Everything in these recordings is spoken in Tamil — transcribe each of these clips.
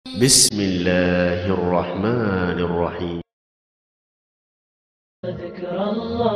بسم الله الرحمن الرحيم ذكر الله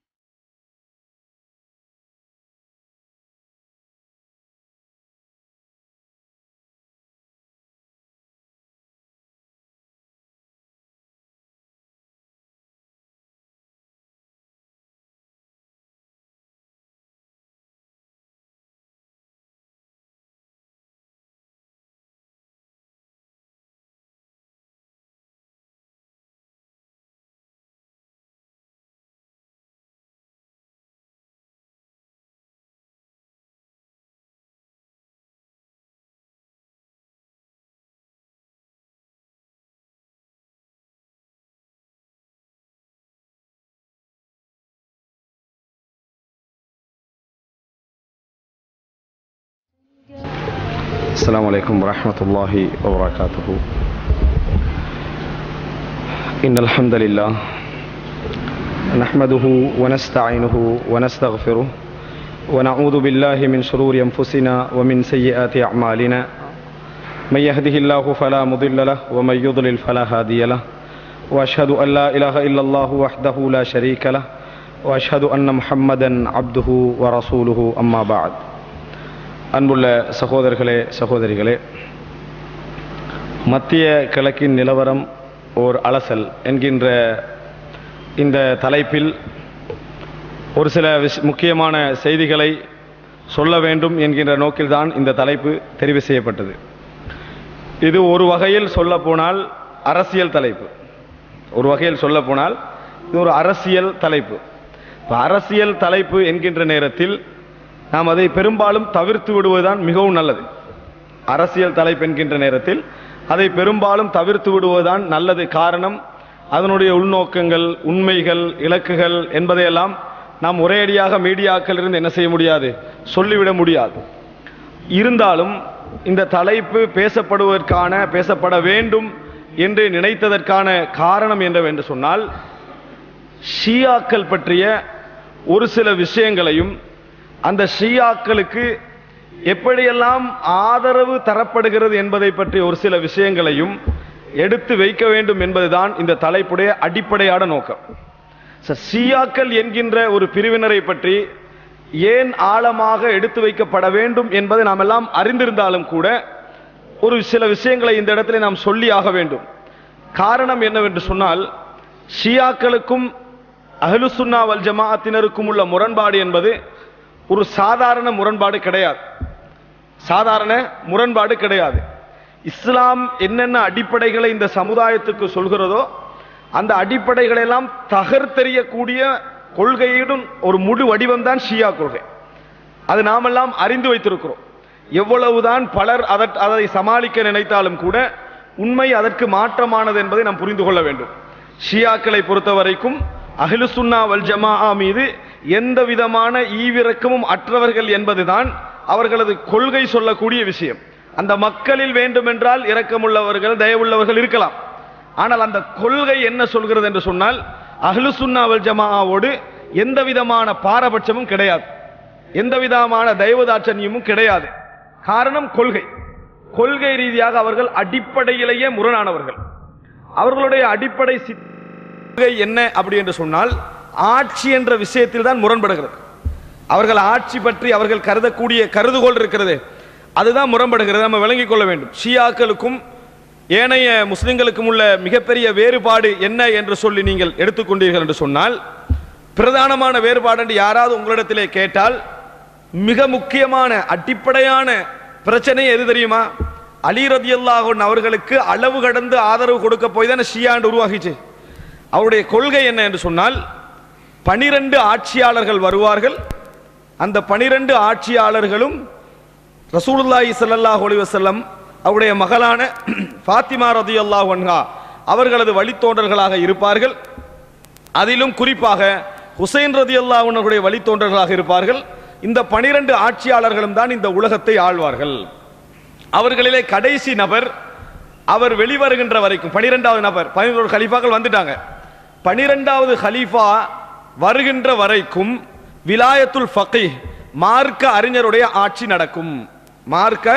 السلام عليكم ورحمة الله وبركاته إن الحمد لله نحمده ونستعينه ونستغفره ونعوذ بالله من شرور أنفسنا ومن سيئات أعمالنا من يهده الله فلا مضل له ومن يضلل فلا هادي له وأشهد أن لا إله إلا الله وحده لا شريك له وأشهد أن محمدا عبده ورسوله أما بعد அன்புள்ள சகோதரர்களே சகோதரிகளே மத்திய கிழக்கின் நிலவரம் ஓர் அலசல் என்கின்ற இந்த தலைப்பில் ஒரு சில விஷ முக்கியமான செய்திகளை சொல்ல வேண்டும் என்கின்ற நோக்கில்தான் இந்த தலைப்பு தெரிவு செய்யப்பட்டது இது ஒரு வகையில் சொல்ல போனால் அரசியல் தலைப்பு ஒரு வகையில் சொல்ல போனால் இது ஒரு அரசியல் தலைப்பு இப்ப அரசியல் தலைப்பு என்கின்ற நேரத்தில் நாம் அதை பெரும்பாலும் தவிர்த்து விடுவதுதான் மிகவும் நல்லது அரசியல் தலைப்பு என்கின்ற நேரத்தில் அதை பெரும்பாலும் தவிர்த்து விடுவதுதான் நல்லது காரணம் அதனுடைய உள்நோக்கங்கள் உண்மைகள் இலக்குகள் என்பதையெல்லாம் நாம் ஒரேடியாக மீடியாக்கள் இருந்து என்ன செய்ய முடியாது சொல்லிவிட முடியாது இருந்தாலும் இந்த தலைப்பு பேசப்படுவதற்கான பேசப்பட வேண்டும் என்று நினைத்ததற்கான காரணம் என்னவென்று சொன்னால் ஷியாக்கள் பற்றிய ஒரு சில விஷயங்களையும் அந்த ஷியாக்களுக்கு எப்படியெல்லாம் ஆதரவு தரப்படுகிறது என்பதை பற்றி ஒரு சில விஷயங்களையும் எடுத்து வைக்க வேண்டும் என்பதுதான் இந்த தலைப்புடைய அடிப்படையான நோக்கம் ச- ஷியாக்கள் என்கின்ற ஒரு பிரிவினரை பற்றி ஏன் ஆழமாக எடுத்து வைக்கப்பட வேண்டும் என்பதை நாம் எல்லாம் அறிந்திருந்தாலும் கூட ஒரு சில விஷயங்களை இந்த இடத்துல நாம் சொல்லி ஆக வேண்டும் காரணம் என்னவென்று சொன்னால் ஷியாக்களுக்கும் அஹ்லுசுன்னா வல் ஜமாஅத்தினருக்கும் உள்ள முரண்பாடு என்பது ஒரு சாதாரண முரண்பாடு கிடையாது சாதாரண முரண்பாடு கிடையாது இஸ்லாம் என்னென்ன அடிப்படைகளை இந்த சமுதாயத்துக்கு சொல்கிறதோ அந்த அடிப்படைகளை எல்லாம் தகர்த்தெறியக்கூடிய கொள்கையுடன் ஒரு முழு வடிவம் தான் ஷியா கொள்கை அது நாமெல்லாம் அறிந்து வைத்திருக்கிறோம் எவ்வளவுதான் பலர் அதற்- அதை சமாளிக்க நினைத்தாலும் கூட உண்மை அதற்கு மாற்றமானது என்பதை நாம் புரிந்து கொள்ள வேண்டும் ஷியாக்களை பொறுத்தவரைக்கும் அஹ்லு சுன்னா வல் ஜமாஆ மீது எந்த விதமான ஈவிரக்கமும் அற்றவர்கள் என்பதுதான் அவர்களது கொள்கை சொல்லக்கூடிய விஷயம் அந்த மக்களில் வேண்டுமென்றால் இரக்கமுள்ளவர்கள் தயவுள்ளவர்கள் இருக்கலாம் ஆனால் அந்த கொள்கை என்ன சொல்கிறது என்று சொன்னால் அஹ்லு சுன்னா வல் ஜமாஆவோடு எந்த விதமான பாரபட்சமும் கிடையாது எந்த விதமான தயவுதாட்சண்யமும் கிடையாது காரணம் கொள்கை கொள்கை ரீதியாக அவர்கள் அடிப்படையிலேயே முரணானவர்கள் அவர்களுடைய அடிப்படை சித் கொள்கை என்ன அப்படி என்று சொன்னால் ஆட்சி என்ற விஷயத்தில் தான் முரண்படுகிறது அவர்கள் ஆட்சி பற்றி அவர்கள் கருதக்கூடிய கருதுகோள் இருக்கிறது அதுதான் முரண்படுகிறது நம்ம விளங்கிக் கொள்ள வேண்டும் ஷியாக்களுக்கும் ஏனைய முஸ்லிம்களுக்கும் உள்ள மிகப்பெரிய வேறுபாடு என்ன என்று சொல்லி நீங்கள் எடுத்துக்கொண்டீர்கள் என்று சொன்னால் பிரதானமான வேறுபாடு என்று யாராவது உங்களிடத்திலே கேட்டால் மிக முக்கியமான அடிப்படையான பிரச்சனை எது தெரியுமா அலி ரதியல்லாஹு அவர்களுக்கு அளவு கடந்து ஆதரவு கொடுக்க போய் தானே ஷியாண்டு உருவாகிச்சு அவருடைய கொள்கை என்ன என்று சொன்னால் பனிரெண்டு ஆட்சியாளர்கள் வருவார்கள் அந்த பனிரெண்டு ஆட்சியாளர்களும் ரசூலுல்லாஹி ஸல்லல்லாஹு அலைஹி வஸல்லம் அவருடைய மகளான ஃபாத்திமா ரதியல்லாஹு அன்ஹா அவர்களது வழித்தோன்றல்களாக இருப்பார்கள் அதிலும் குறிப்பாக ஹுசைன் ரதியல்லாஹு அன்ஹுடைய வழித்தோன்றல்களாக இருப்பார்கள் இந்த பனிரெண்டு ஆட்சியாளர்களும் தான் இந்த உலகத்தை ஆழ்வார்கள் அவர்களிலே கடைசி நபர் அவர் வெளிவருகின்ற வரைக்கும் பனிரெண்டாவது நபர் பதினோரு கலீஃபாக்கள் வந்துட்டாங்க பனிரெண்டாவது கலீஃபா வருகின்ற வரைக்கும் விலாயத்துல் ஃபகீஹ் மார்க்க அறிஞருடைய ஆட்சி நடக்கும் மார்க்க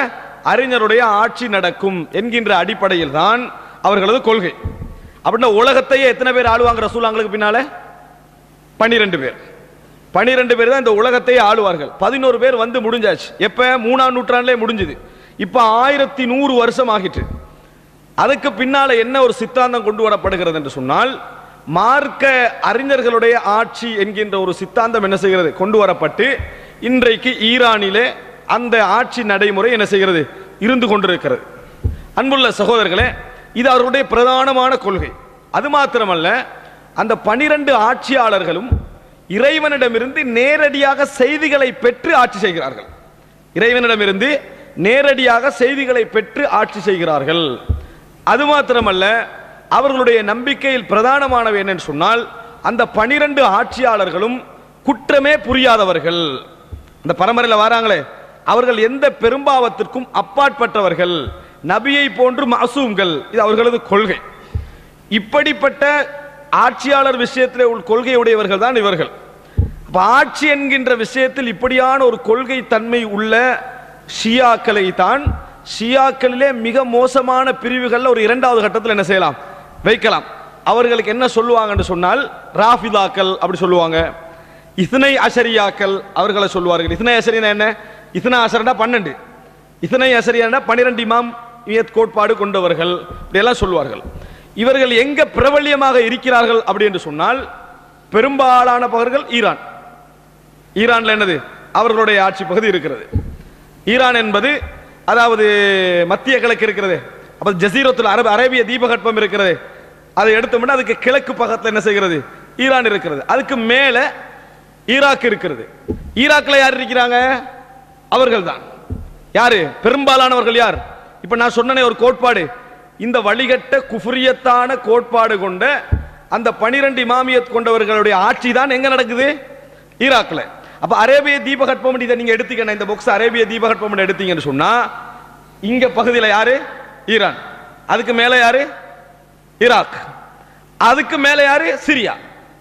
அறிஞருடைய ஆட்சி நடக்கும் என்கின்ற அடிப்படையில் தான் அவர்களது கொள்கை அப்படின்னா உலகத்தையே எத்தனை பேர் ஆளுவாங்க ரசூலாங்களுக்கு பின்னால பன்னிரெண்டு பேர் பன்னிரெண்டு பேர் தான் இந்த உலகத்தையே ஆளுவார்கள் பதினோரு பேர் வந்து முடிஞ்சாச்சு எப்ப மூணாம் நூற்றாண்டிலே முடிஞ்சுது இப்ப ஆயிரத்தி நூறு வருஷம் ஆகிட்டு அதுக்கு பின்னால என்ன ஒரு சித்தாந்தம் கொண்டு வரப்படுகிறது என்று சொன்னால் மார்க்க அறிஞர்களுடைய ஆட்சி என்கின்ற ஒரு சித்தாந்தம் என்ன செய்கிறது கொண்டு வரப்பட்டு இன்றைக்கு ஈரானிலே அந்த ஆட்சி நடைமுறை என்ன செய்கிறது இருந்து கொண்டிருக்கிறது அன்புள்ள சகோதரர்களே இது அவருடைய பிரதானமான கொள்கை அது மாத்திரமல்ல அந்த பனிரெண்டு ஆட்சியாளர்களும் இறைவனிடமிருந்து நேரடியாக செய்திகளை பெற்று ஆட்சி செய்கிறார்கள் இறைவனிடமிருந்து நேரடியாக செய்திகளை பெற்று ஆட்சி செய்கிறார்கள் அது மாத்திரமல்ல அவர்களுடைய நம்பிக்கையில் பிரதானமானவை என்னன்னு சொன்னால் அந்த பனிரெண்டு ஆட்சியாளர்களும் குற்றமே புரியாதவர்கள் இந்த பரம்பரையில் வராங்களே அவர்கள் எந்த பெரும்பாவத்திற்கும் அப்பாற்பட்டவர்கள் நபியை போன்று மாசூம்கள் இது அவர்களது கொள்கை இப்படிப்பட்ட ஆட்சியாளர் விஷயத்தில் உள்ள கொள்கை உடையவர்கள் தான் இவர்கள் அப்ப ஆட்சி என்கின்ற விஷயத்தில் இப்படியான ஒரு கொள்கை தன்மை உள்ள ஷியாக்களை தான் ஷியாக்களிலே மிக மோசமான பிரிவுகள்ல ஒரு இரண்டாவது கட்டத்தில் என்ன செய்யலாம் வைக்கலாம் அவர்களுக்கு என்ன சொல்லுவாங்கன்னு சொன்னால் ராஃபிதாக்கள் அப்படி சொல்லுவாங்க இஸ்னை அஷரியாக்கள் அவர்களை சொல்லுவார்கள் இஸ்னை அஷரினா என்ன இஸ்னா அஷரண்டா பன்னெண்டு இஸ்னை அஷரியானா பன்னிரெண்டு இமாம் இயத் கோட்பாடு கொண்டவர்கள் இப்படியெல்லாம் சொல்லுவார்கள் இவர்கள் எங்க பிரபல்யமாக இருக்கிறார்கள் அப்படி என்று சொன்னால் பெரும்பாலான பகர்கள் ஈரான் ஈரான்ல என்னது அவர்களுடைய ஆட்சி பகுதி இருக்கிறது ஈரான் என்பது அதாவது மத்திய கிழக்கு இருக்கிறது அப்ப ஜசீரத்தில் அரபு அரேபிய தீபகற்பம் இருக்கிறது அதை எடுத்தோம்னா அதுக்கு கிழக்கு பக்கத்தில் என்ன செய்கிறது ஈரான் இருக்கிறது அதுக்கு மேல ஈராக் இருக்கிறது ஈராக்ல யார் இருக்கிறாங்க அவர்கள் தான் யாரு பெரும்பாலானவர்கள் யார் இப்ப நான் சொன்னனே ஒரு கோட்பாடு இந்த வழிகட்ட குஃப்ரியத்தான கோட்பாடு கொண்ட அந்த பனிரெண்டு இமாமியத் கொண்டவர்களுடைய ஆட்சி தான் எங்க நடக்குது ஈராக்ல அப்ப அரேபிய தீபகற்பம் இதை நீங்க எடுத்தீங்கன்னா இந்த பாக்ஸ் அரேபிய தீபகற்பம் எடுத்தீங்கன்னு சொன்னா இங்க பகுதியில் யாரு ஈரான் அதுக்கு மேல யாரு ஈராக் அதுக்கு மேல யாரு சிரியா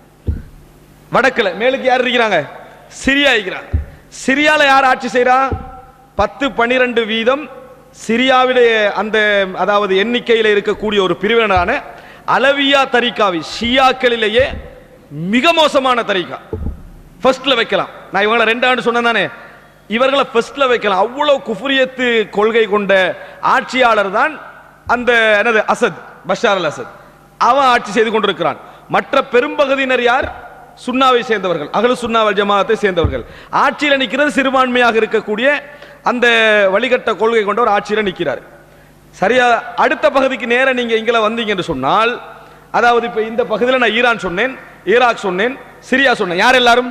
வடக்குல மேலுக்கு யார் இருக்கிறாங்க சிரியா இருக்கிறாங்க சிரியால யார் ஆட்சி செய்றா பத்து பனிரெண்டு வீதம் சிரியாவுடைய அந்த அதாவது எண்ணிக்கையில் இருக்கக்கூடிய ஒரு பிரிவினரான அலவியா தரிகாவி ஷியாக்களிலேயே மிக மோசமான தரிகா ஃபர்ஸ்ட்ல வைக்கலாம் நான் இவங்களை ரெண்டு ஆண்டு சொன்னேன் தானே இவர்களை ஃபர்ஸ்ட்ல வைக்கலாம் அவ்வளவு குஃபுரியத்து கொள்கை கொண்ட ஆட்சியாளர் தான் அந்த என்னது அசத் பஷார் அல் அசத் அவன் ஆட்சி செய்து கொண்டிருக்கிறான் மற்ற பெரும்பகுதியினர் யார் சுன்னாவை சேர்ந்தவர்கள் அகலு சுன்னாவல் ஜமாத்தை சேர்ந்தவர்கள் ஆட்சியில் நிற்கிறது சிறுபான்மையாக இருக்கக்கூடிய அந்த வழிகட்ட கொள்கை கொண்ட ஒரு ஆட்சியில் நிற்கிறார் சரியா அடுத்த பகுதிக்கு நேர நீங்க இங்கே வந்தீங்க என்று சொன்னால் அதாவது இப்ப இந்த பகுதியில் நான் ஈரான் சொன்னேன் ஈராக் சொன்னேன் சிரியா சொன்னேன் யார் எல்லாரும்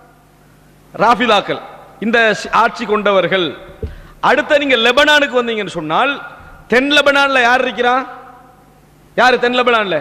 ராஃபிதாக்கள் இந்த ஷ்- ஆட்சி கொண்டவர்கள் அடுத்த நீங்க லெபனானுக்கு வந்தீங்கன்னு சொன்னால் தென் லெபனான்ல யார் இருக்கிறா யாரு தென் லெபனான்ல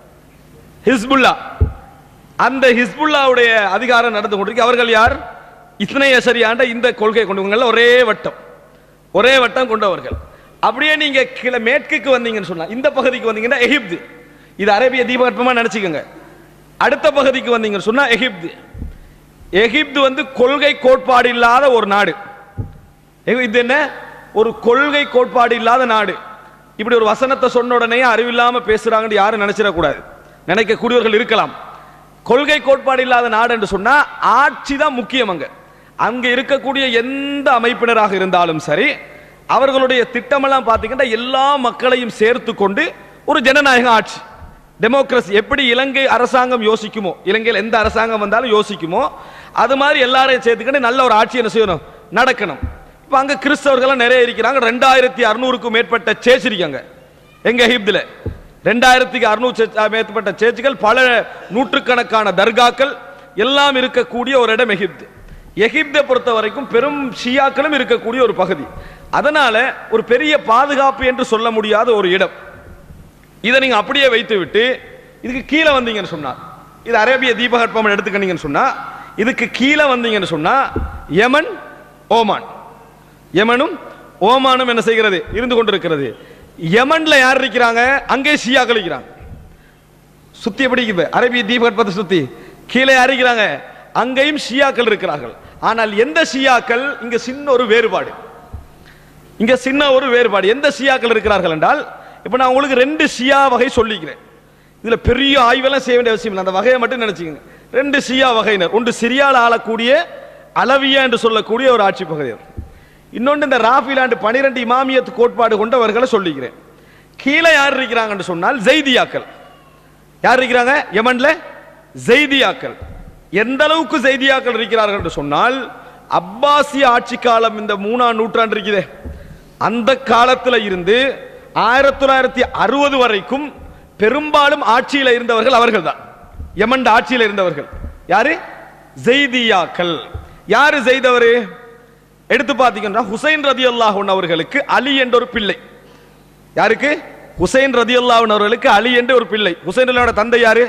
ஹிஸ்புல்லா அந்த ஹிஸ்புல்லாவுடைய அதிகாரம் நடந்து கொண்டிருக்கு அவர்கள் யார் இஸ்னை அசரியாண்ட இந்த கொள்கை கொண்டவங்கள ஒரே வட்டம் ஒரே வட்டம் கொண்டவர்கள் அப்படியே நீங்க கீழே மேற்குக்கு வந்தீங்கன்னு சொன்னா இந்த பகுதிக்கு வந்தீங்கன்னா எகிப்து இது அரேபிய தீபகற்பமா நினைச்சுக்கோங்க அடுத்த பகுதிக்கு வந்தீங்கன்னு சொன்னா எகிப்து எகிப்து வந்து கொள்கை கோட்பாடு இல்லாத ஒரு நாடு எகு- இது என்ன ஒரு கொள்கை கோட்பாடு இல்லாத நாடு இப்படி ஒரு வசனத்தை சொன்ன உடனே அறிவில்லாம பேசுறாங்கன்னு யாரும் நினைச்சிடக்கூடாது நினைக்கக்கூடியவர்கள் இருக்கலாம் கொள்கை கோட்பாடு இல்லாத நாடு என்று சொன்னா ஆட்சி தான் முக்கியம் அங்க அங்க இருக்கக்கூடிய எந்த அமைப்பினராக இருந்தாலும் சரி அவர்களுடைய திட்டமெல்லாம் பார்த்தீங்கன்னா எல்லா மக்களையும் சேர்த்து கொண்டு ஒரு ஜனநாயக ஆட்சி டெமோக்ரஸி எப்படி இலங்கை அரசாங்கம் யோசிக்குமோ இலங்கையில் எந்த அரசாங்கம் வந்தாலும் யோசிக்குமோ அது மாதிரி எல்லாரையும் சேர்த்துக்கிட்டு நல்ல ஒரு ஆட்சி என்ன செய்யணும் நடக்கணும் இப்போ அங்க கிறிஸ்தவர்கள் நிறைய இருக்கிறாங்க ரெண்டாயிரத்தி அறுநூறுக்கும் மேற்பட்ட சேர்ச் இருக்காங்க எங்க எகிப்துல ரெண்டாயிரத்துக்கு அறுநூறு மேற்பட்ட சேர்ச்சுகள் பல நூற்றுக்கணக்கான தர்காக்கள் எல்லாம் இருக்கக்கூடிய ஒரு இடம் எகிப்து எகிப்தை பொறுத்த வரைக்கும் பெரும் ஷியாக்களும் இருக்கக்கூடிய ஒரு பகுதி அதனால ஒரு பெரிய பாதுகாப்பு என்று சொல்ல முடியாத ஒரு இடம் இதை நீங்க அப்படியே வைத்து விட்டு இதுக்கு கீழே வந்தீங்கன்னு சொன்னா இது அரேபிய தீபகற்பம் எடுத்துக்கிட்டீங்கன்னு சொன்னா இதுக்கு கீழே வந்தீங்கன்னு சொன்னா யமன் ஓமான் யமனும் ஓமானும் என்ன செய்கிறது இருந்து கொண்டிருக்கிறது யமன்ல யார் இருக்கிறாங்க அங்கே ஷியாக்கள் இருக்கிறாங்க சுத்தி எப்படி இருக்குது அரேபிய தீபகற்பத்தை சுத்தி கீழே யார் இருக்கிறாங்க அங்கேயும் ஷியாக்கள் இருக்கிறார்கள் ஆனால் எந்த ஷியாக்கள் இங்க சின்ன ஒரு வேறுபாடு இங்க சின்ன ஒரு வேறுபாடு எந்த ஷியாக்கள் இருக்கிறார்கள் என்றால் இப்ப நான் உங்களுக்கு ரெண்டு ஷியா வகை சொல்லிக்கிறேன் இதுல பெரிய ஆய்வெல்லாம் செய்ய வேண்டிய அவசியம் இல்லை அந்த வகையை மட்டும் நினைச்சுக்கங்க ரெண்டு ஷியா வகையினர் ஒன்று சிரியால ஆளக்கூடிய அலவியா என்று சொல்லக்கூடிய ஒரு ஆட்சி பகுதியர் இன்னொன்று இந்த ராஃபிலாண்டு பனிரெண்டு இமாமியத் கோட்பாடு கொண்டவர்களை சொல்லிக்கிறேன் கீழே யார் இருக்கிறாங்கன்னு சொன்னால் ஜெய்தியாக்கள் யார் இருக்கிறாங்க யமன்ல ஜெய்தியாக்கள் எந்த அளவுக்கு ஜெய்தியாக்கள் இருக்கிறார்கள் என்று சொன்னால் அப்பாசிய ஆட்சி காலம் இந்த மூணாம் நூற்றாண்டு இருக்குதே அந்த காலத்துல இருந்து ஆயிரத்தி தொள்ளாயிரத்தி அறுபது வரைக்கும் பெரும்பாலும் ஆட்சியில் இருந்தவர்கள் அவர்கள் தான் யமன் ஆட்சியில் இருந்தவர்கள் யாரு ஜெய்தியாக்கள் யாரு செய்தவரு எடுத்து பார்த்தீங்கன்னா ஹுசைன் ரதி அவர்களுக்கு அலி என்ற ஒரு பிள்ளை யாருக்கு ஹுசைன் ரதி அவர்களுக்கு அலி என்ற ஒரு பிள்ளை ஹுசைன் அலியோட தந்தை யாரு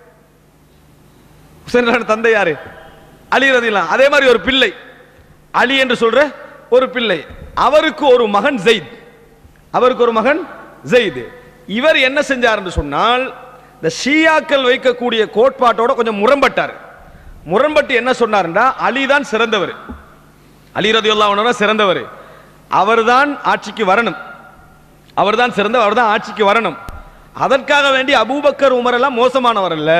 ஹுசைன் அலியோட தந்தை யாரு அலி ரதி அதே மாதிரி ஒரு பிள்ளை அலி என்று சொல்ற ஒரு பிள்ளை அவருக்கு ஒரு மகன் ஜெயித் அவருக்கு ஒரு மகன் ஜெயித் இவர் என்ன செஞ்சார் என்று சொன்னால் இந்த ஷியாக்கள் வைக்கக்கூடிய கோட்பாட்டோட கொஞ்சம் முரண்பட்டார் முரண்பட்டு என்ன சொன்னார்ன்றா அலி தான் சிறந்தவர் அலி ரதியுல்லா சிறந்தவர் அவர்தான் ஆட்சிக்கு வரணும் அவர்தான் சிறந்தவர் அவர்தான் ஆட்சிக்கு வரணும் அதற்காக வேண்டி அபூபக்கர் உமர் எல்லாம் மோசமானவர் அல்ல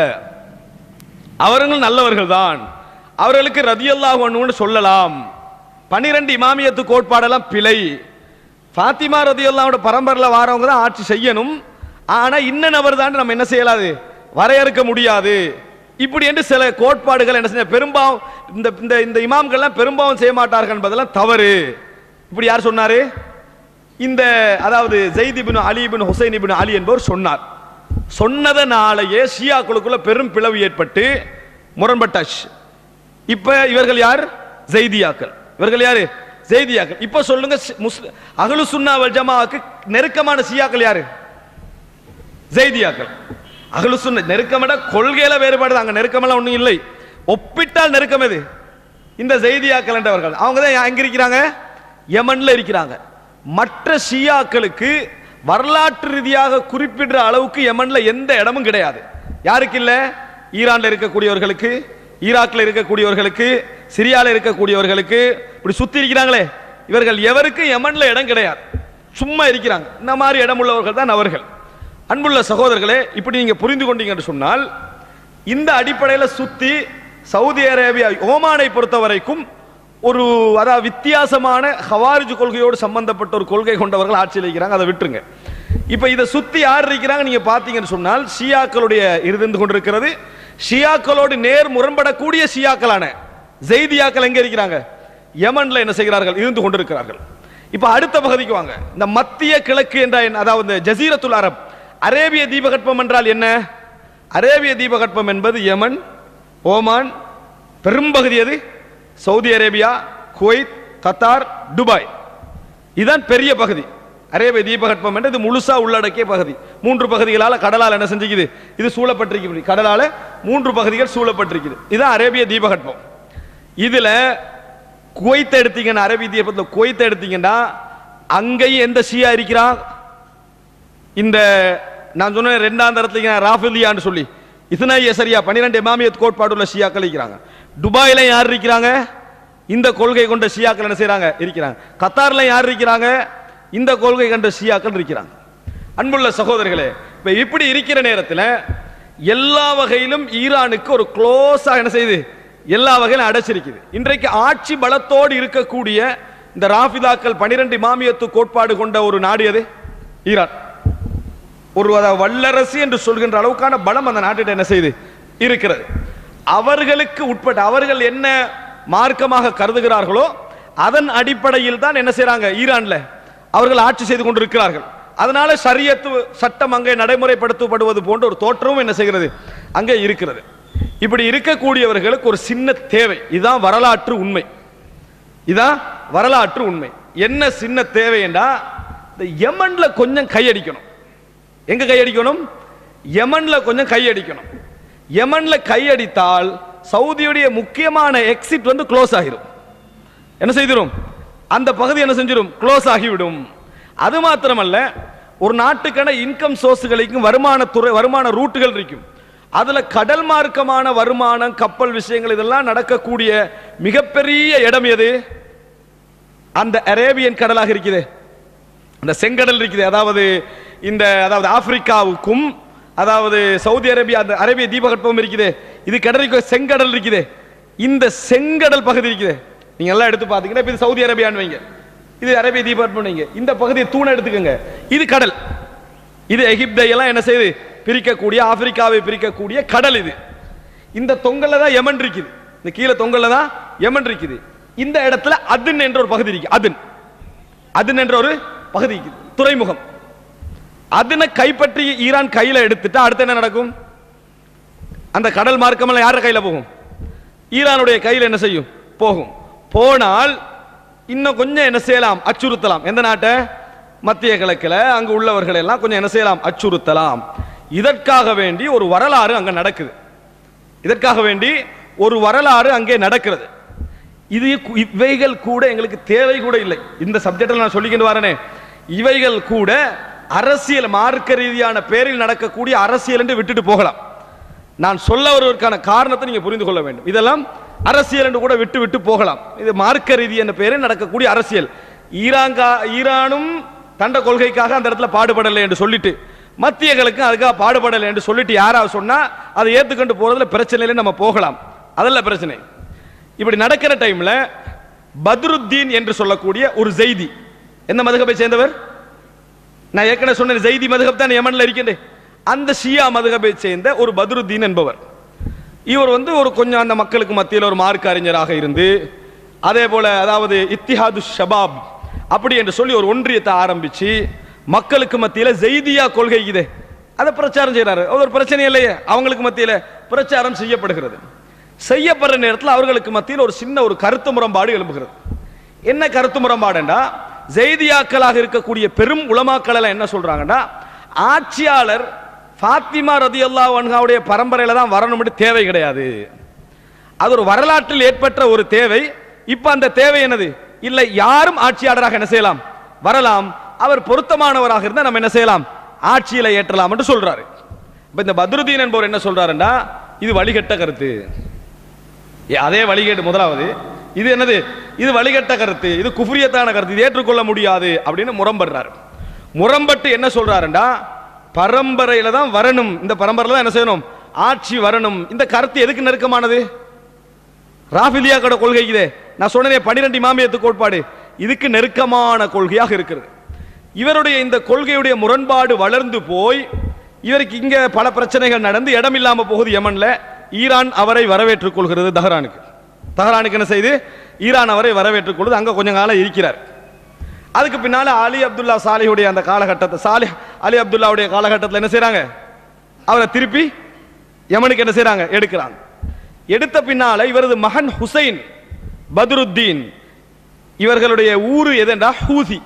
அவர்கள் நல்லவர்கள் தான் அவர்களுக்கு ரதியல்லாஹ் ஒன்று சொல்லலாம் பனிரெண்டு இமாமியத்து கோட்பாடெல்லாம் பிழை ஃபாத்திமா ரதியல்லாவோட பரம்பரையில் வாரவங்க தான் ஆட்சி செய்யணும் ஆனா இன்ன நபர் தான் நம்ம என்ன செய்யலாது வரையறுக்க முடியாது இப்படி என்று சில கோட்பாடுகள் என்ன செஞ்ச பெரும்பாவம் இந்த இந்த இந்த இமாம்கள்லாம் பெரும்பாவம் செய்ய மாட்டார்கள் என்பதெல்லாம் தவறு இப்படி யார் சொன்னாரு இந்த அதாவது ஜெயித் இப்னு அலி இப்னு ஹுசைன் இப்னு அலி என்பவர் சொன்னார் சொன்னதனாலேயே ஷியாக்களுக்குள்ள பெரும் பிளவு ஏற்பட்டு முரண்பட்டாச்சு இப்ப இவர்கள் யார் ஜெய்தியாக்கள் இவர்கள் யாரு ஜெய்தியாக்கள் இப்ப சொல்லுங்க சி- முஸ்லி அகலு சுன்னா வல் ஜமாவுக்கு நெருக்கமான ஷியாக்கள் யாரு ஜெய்தியாக்கள் அகலு சுன்ன நெருக்கமட கொள்கையில வேறுபாடு அங்க நெருக்கமெல்லாம் ஒண்ணும் இல்லை ஒப்பிட்டால் நெருக்கம் எது இந்த ஜெய்தியாக்கள் என்றவர்கள் அவங்க தான் எங்க இருக்கிறாங்க யமன்ல இருக்கிறாங்க மற்ற ஷியாக்களுக்கு வரலாற்று ரீதியாக குறிப்பிடுற அளவுக்கு யமன்ல எந்த இடமும் கிடையாது யாருக்கு இல்ல ஈரான்ல இருக்கக்கூடியவர்களுக்கு ஈராக்ல இருக்கக்கூடியவர்களுக்கு சிரியால இருக்கக்கூடியவர்களுக்கு இப்படி சுத்தி இருக்கிறாங்களே இவர்கள் எவருக்கும் யமன்ல இடம் கிடையாது சும்மா இருக்கிறாங்க இந்த மாதிரி இடம் உள்ளவர்கள் தான் அவர்கள் அன்புள்ள சகோதரர்களே இப்படி நீங்க புரிந்து கொண்டீங்க என்று சொன்னால் இந்த அடிப்படையில் சுத்தி சவுதி அரேபியா ஓமானை பொறுத்த வரைக்கும் ஒரு அதாவது வித்தியாசமான ஹவாரிஜ் கொள்கையோடு சம்பந்தப்பட்ட ஒரு கொள்கை கொண்டவர்கள் ஆட்சியில் இருக்கிறாங்க அதை விட்டுருங்க இப்ப இதை சுத்தி யார் இருக்கிறாங்க நீங்க பாத்தீங்கன்னு சொன்னால் ஷியாக்களுடைய இருந்து கொண்டிருக்கிறது ஷியாக்களோடு நேர் முரண்படக்கூடிய ஷியாக்களான ஜெய்தியாக்கள் எங்க இருக்கிறாங்க யமன்ல என்ன செய்கிறார்கள் இருந்து கொண்டிருக்கிறார்கள் இப்ப அடுத்த பகுதிக்கு வாங்க இந்த மத்திய கிழக்கு என்ற என்ன- அதாவது இந்த ஜசீரத்துல் அரப் அரேபிய தீபகற்பம் என்றால் என்ன அரேபிய தீபகற்பம் என்பது யமன் ஓமான் பெரும்பகுதி எது Saudi Arabia Kuwait Qatar Dubai இதுதான் பெரிய பகுதி அரேபிய தீபகற்பம் என்றது முழுசா உள்ளடக்கிய பகுதி மூன்று பகுதிகளால கடலால் என்ன செஞ்சுக்குது இது சூழப்பட்டிருக்கிறது கடலால மூன்று பகுதிகள் சூழப்பட்டிருக்குது இதுதான் அரேபிய தீபகற்பம் இதுல குவைத்தை எடுத்தீங்கன்னா அரேபிய தீபத்தில் குவைத்தை எடுத்தீங்கன்னா அங்கேயும் எந்த ஷியா இருக்கிறான் இந்த நான் சொன்ன ரெண்டாம் தரத்துல ராஃபிலியான்னு சொல்லி இஸ்னாய் சரியா பன்னிரெண்டு இமாமியத் கோட்பாடுள்ள ஷியாக்கள் இருக்கிறாங்க துபாயில யார் இருக்கிறாங்க இந்த கொள்கை கொண்ட ஷியாக்கள் என்ன செய்றாங்க இருக்கிறாங்க கத்தார்ல யார் இருக்கிறாங்க இந்த கொள்கை கொண்ட ஷியாக்கள் இருக்கிறாங்க அன்புள்ள சகோதரர்களே இப்ப இப்படி இருக்கிற நேரத்தில் எல்லா வகையிலும் ஈரானுக்கு ஒரு க்ளோஸா என்ன செய்யுது எல்லா வகையிலும் அடைச்சிருக்குது இன்றைக்கு ஆட்சி பலத்தோடு இருக்கக்கூடிய இந்த ராஃபிதாக்கள் பனிரெண்டு இமாமியத்து கோட்பாடு கொண்ட ஒரு நாடு எது ஈரான் ஒரு அதாவது வல்லரசு என்று சொல்கின்ற அளவுக்கான பலம் அந்த நாட்டில் என்ன செய்யுது இருக்கிறது அவர்களுக்கு உட்பட்ட அவர்கள் என்ன மார்க்கமாக கருதுகிறார்களோ அதன் அடிப்படையில் தான் என்ன செய்றாங்க ஈரான்ல அவர்கள் ஆட்சி செய்து கொண்டிருக்கிறார்கள் அதனால ஷரியத்து சட்டம் அங்கே நடைமுறைப்படுத்தப்படுவது போன்ற ஒரு தோற்றமும் என்ன செய்கிறது அங்கே இருக்கிறது இப்படி இருக்கக்கூடியவர்களுக்கு ஒரு சின்ன தேவை இதுதான் வரலாற்று உண்மை இதான் வரலாற்று உண்மை என்ன சின்ன தேவை என்றா இந்த யமன்ல கொஞ்சம் கையடிக்கணும் எங்க கையடிக்கணும் யமன்ல கொஞ்சம் கையடிக்கணும் யமன்ல கையடித்தால் சவுதியுடைய முக்கியமான எக்ஸிட் வந்து க்ளோஸ் ஆகிரும் என்ன செய்திரும் அந்த பகுதி என்ன செஞ்சிடும் க்ளோஸ் ஆகிவிடும் அது மாத்திரமல்ல ஒரு நாட்டுக்கான இன்கம் சோர்ஸ்களுக்கும் வருமான துறை வருமான ரூட்டுகள் இருக்கும் அதுல கடல் மார்க்கமான வருமானம் கப்பல் விஷயங்கள் இதெல்லாம் நடக்கக்கூடிய மிகப்பெரிய இடம் எது அந்த அரேபியன் கடலாக இருக்குது இந்த செங்கடல் இருக்குது அதாவது இந்த அதாவது ஆப்பிரிக்காவுக்கும் அதாவது சவுதி அரேபியா அந்த அரேபிய தீபகற்பம் இருக்குது இது கடலுக்கு செங்கடல் இருக்குது இந்த செங்கடல் பகுதி இருக்குது நீங்க எல்லாம் எடுத்து பாத்தீங்கன்னா இப்ப இது சவுதி அரேபியான்னு வைங்க இது அரேபிய தீபகற்பம் வைங்க இந்த பகுதியை தூணை எடுத்துக்கோங்க இது கடல் இது எகிப்தை எல்லாம் என்ன செய்யுது பிரிக்கக்கூடிய ஆப்பிரிக்காவை பிரிக்கக்கூடிய கடல் இது இந்த தொங்கல்ல தான் யமன் இருக்குது இந்த கீழே தொங்கல்ல தான் யமன் இருக்குது இந்த இடத்துல அதுன் என்ற ஒரு பகுதி இருக்கு அதுன் அதுன் என்ற ஒரு பகுதி இருக்குது துறைமுகம் அதனை கைப்பற்றி ஈரான் கையில எடுத்துட்டா அடுத்து என்ன நடக்கும் அந்த கடல் மார்க்கமெல்லாம் யார கையில போகும் ஈரானுடைய கையில் என்ன செய்யும் போகும் போனால் இன்னும் கொஞ்சம் என்ன செய்யலாம் அச்சுறுத்தலாம் எந்த நாட்டை மத்திய கிழக்கில் அங்கு உள்ளவர்கள் எல்லாம் கொஞ்சம் என்ன செய்யலாம் அச்சுறுத்தலாம் இதற்காக வேண்டி ஒரு வரலாறு அங்க நடக்குது இதற்காக வேண்டி ஒரு வரலாறு அங்கே நடக்கிறது இது கு- இவைகள் கூட எங்களுக்கு தேவை கூட இல்லை இந்த சப்ஜெக்டில் நான் சொல்லிக்கிட்டு வரேனே இவைகள் கூட அரசியல் மார்க்க ரீதியான பேரில் நடக்கக்கூடிய அரசியல் என்று விட்டுட்டு போகலாம் நான் சொல்ல வருவதற்கான காரணத்தை நீங்க புரிந்து கொள்ள வேண்டும் இதெல்லாம் அரசியல் என்று கூட விட்டு விட்டு போகலாம் இது மார்க்க ரீதி என்ற பெயரில் நடக்கக்கூடிய அரசியல் ஈராங்கா ஈரானும் தண்ட கொள்கைக்காக அந்த இடத்துல பாடுபடலை என்று சொல்லிட்டு மத்தியர்களுக்கு அதுக்காக பாடுபடலை என்று சொல்லிட்டு யாராவது சொன்னா அதை ஏத்துக்கொண்டு போறதுல பிரச்சனை இல்லைன்னு நம்ம போகலாம் அதெல்லாம் பிரச்சனை இப்படி நடக்கிற டைம்ல பத்ருத்தீன் என்று சொல்லக்கூடிய ஒரு செய்தி எந்த மதுகபை சேர்ந்தவர் நான் ஏற்கனவே சொன்ன ஜெய்தி மதுகப் தான் யமன்ல இருக்கின்றேன் அந்த ஷியா மதுகபை சேர்ந்த ஒரு பத்ருத்தீன் என்பவர் இவர் வந்து ஒரு கொஞ்சம் அந்த மக்களுக்கு மத்தியில் ஒரு மார்க்க அறிஞராக இருந்து அதே போல அதாவது இத்திஹாது ஷபாப் அப்படி என்று சொல்லி ஒரு ஒன்றியத்தை ஆரம்பிச்சு மக்களுக்கு மத்தியில ஜெய்தியா கொள்கை இது அதை பிரச்சாரம் செய்யறாரு அது ஒரு பிரச்சனை இல்லையே அவங்களுக்கு மத்தியில பிரச்சாரம் செய்யப்படுகிறது செய்யப்படுற நேரத்தில் அவர்களுக்கு மத்தியில் ஒரு சின்ன ஒரு கருத்து முரண்பாடு எழும்புகிறது என்ன கருத்து முரண்பாடுண்டா ஜெய்தியாக்களாக இருக்கக்கூடிய பெரும் உலமாக்கள் எல்லாம் என்ன சொல்றாங்கன்னா ஆட்சியாளர் ஃபாத்திமா ரதியல்லா அன்ஹாவுடைய பரம்பரையில தான் வரணும்னு தேவை கிடையாது அது ஒரு வரலாற்றில் ஏற்பட்ட ஒரு தேவை இப்ப அந்த தேவை என்னது இல்லை யாரும் ஆட்சியாளராக என்ன செய்யலாம் வரலாம் அவர் பொருத்தமானவராக இருந்தா நம்ம என்ன செய்யலாம் ஆட்சியில ஏற்றலாம் என்று சொல்றாரு இப்ப இந்த பத்ருதீன் என்பவர் என்ன சொல்றாருன்னா இது வழிகட்ட கருத்து ஏ, அதே வழிகேடு முதலாவது இது என்னது இது வழிகட்ட கருத்து இது குஃப்ரியத்தான கருத்து இது ஏற்றுக்கொள்ள முடியாது அப்படின்னு முரம்படுறாரு முரம்பட்டு என்ன சொல்றாருண்டா பரம்பரையில தான் வரணும் இந்த பரம்பரையில தான் என்ன செய்யணும் ஆட்சி வரணும் இந்த கருத்து எதுக்கு நெருக்கமானது ராஃபிலியாக்கோட கொள்கை இதே நான் சொன்னேனே பனிரெண்டு இமாமியத்து கோட்பாடு இதுக்கு நெருக்கமான கொள்கையாக இருக்கிறது இவருடைய இந்த கொள்கையுடைய முரண்பாடு வளர்ந்து போய் இவருக்கு இங்க பல பிரச்சனைகள் நடந்து இடம் இல்லாம போகுது யமன்ல ஈரான் அவரை வரவேற்றுக் கொள்கிறது தஹரானுக்கு தஹரானுக்கு என்ன செய்து ஈரான் அவரை வரவேற்றுக் கொள்வது அங்க கொஞ்ச காலம் இருக்கிறார் அதுக்கு பின்னால அலி அப்துல்லா சாலிஹுடைய அந்த காலகட்டத்தை சாலிஹ் அலி அப்துல்லாவுடைய காலகட்டத்தில் என்ன செய்றாங்க அவரை திருப்பி யமனுக்கு என்ன செய்றாங்க எடுக்கிறாங்க எடுத்த பின்னால இவரது மகன் ஹுசைன் பத்ருத்தீன் இவர்களுடைய ஊரு எதுண்டா ஹூசி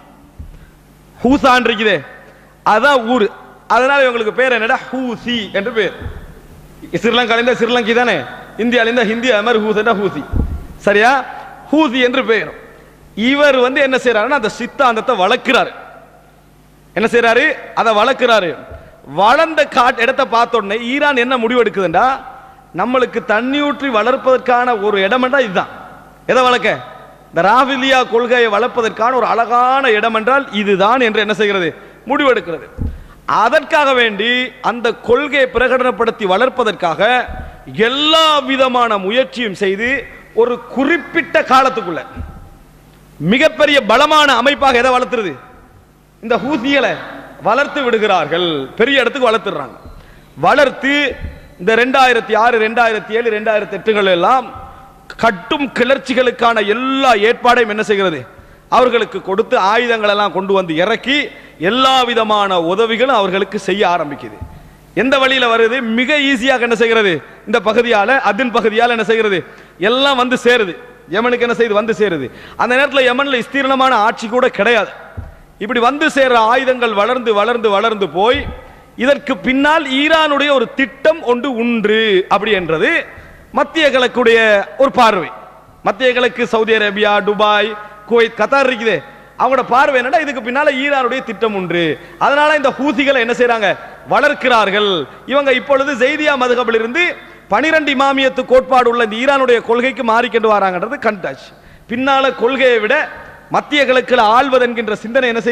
ஹூசான் இருக்குதே அதான் ஊரு அதனால இவங்களுக்கு பேர் என்னடா ஹூசி என்று பேர் ஸ்ரீலங்கால இருந்தா ஸ்ரீலங்கி தானே இந்தியால இருந்தா ஹிந்தி அது மாதிரி ஹூசா ஹூசி சரியா ஹூசி என்று பெயர் இவர் வந்து என்ன செய்யறாருன்னா அந்த சித்தாந்தத்தை வளர்க்கிறாரு என்ன செய்யறாரு அதை வளர்க்கிறாரு வளர்ந்த காட் இடத்தை பார்த்த உடனே ஈரான் என்ன முடிவு எடுக்குதுண்டா நம்மளுக்கு தண்ணி ஊற்றி வளர்ப்பதற்கான ஒரு இடமென்றா இதுதான் எதை வளர்க்க இந்த ராவிலியா கொள்கையை வளர்ப்பதற்கான ஒரு அழகான இடம் என்றால் இதுதான் என்று என்ன செய்கிறது முடிவெடுக்கிறது அதற்காக வேண்டி அந்த கொள்கையை பிரகடனப்படுத்தி வளர்ப்பதற்காக எல்லா விதமான முயற்சியும் செய்து ஒரு குறிப்பிட்ட காலத்துக்குள்ள மிகப்பெரிய பலமான அமைப்பாக எதை வளர்த்துறது இந்த ஹூசிகளை வளர்த்து விடுகிறார்கள் பெரிய இடத்துக்கு வளர்த்துடுறாங்க வளர்த்து இந்த ரெண்டாயிரத்தி ஆறு ரெண்டாயிரத்தி ஏழு ரெண்டாயிரத்தி எட்டுகள் எல்லாம் கட்டும் கிளர்ச்சிகளுக்கான எல்லா ஏற்பாடையும் என்ன செய்கிறது அவர்களுக்கு கொடுத்து ஆயுதங்கள் எல்லாம் கொண்டு வந்து இறக்கி எல்லா விதமான உதவிகளும் அவர்களுக்கு செய்ய ஆரம்பிக்குது எந்த வழியில வருது மிக ஈஸியாக என்ன செய்கிறது இந்த பகுதியால அதின் பகுதியால என்ன செய்கிறது எல்லாம் வந்து சேருது யமனுக்கு என்ன செய்யுது வந்து சேருது அந்த நேரத்தில் யமன்ல விஸ்தீர்ணமான ஆட்சி கூட கிடையாது இப்படி வந்து சேர்ற ஆயுதங்கள் வளர்ந்து வளர்ந்து வளர்ந்து போய் இதற்கு பின்னால் ஈரானுடைய ஒரு திட்டம் ஒன்று உண்டு அப்படி என்றது மத்திய கிழக்குடைய ஒரு பார்வை மத்திய கிழக்கு Saudi Arabia Dubai Kuwait Qatar இருக்குதே அவங்களோட பார்வை என்னடா இதுக்கு பின்னால ஈரானுடைய திட்டம் உண்டு அதனால இந்த ஹூசிகளை என்ன செய்றாங்க வளர்க்கிறார்கள் இவங்க இப்பொழுது ஜெய்தியா மதுகபில் இருந்து பனிரெண்டு இமாமியத்து கோட்பாடு உள்ள இந்த ஈரானுடைய கொள்கைக்கு மாறிக்கொண்டு வராங்கன்றது கண்டாச்சு பின்னால கொள்கையை விட மத்திய கிழக்கில் ஆள்வது என்கின்ற சிந்தனை என்ன செய்து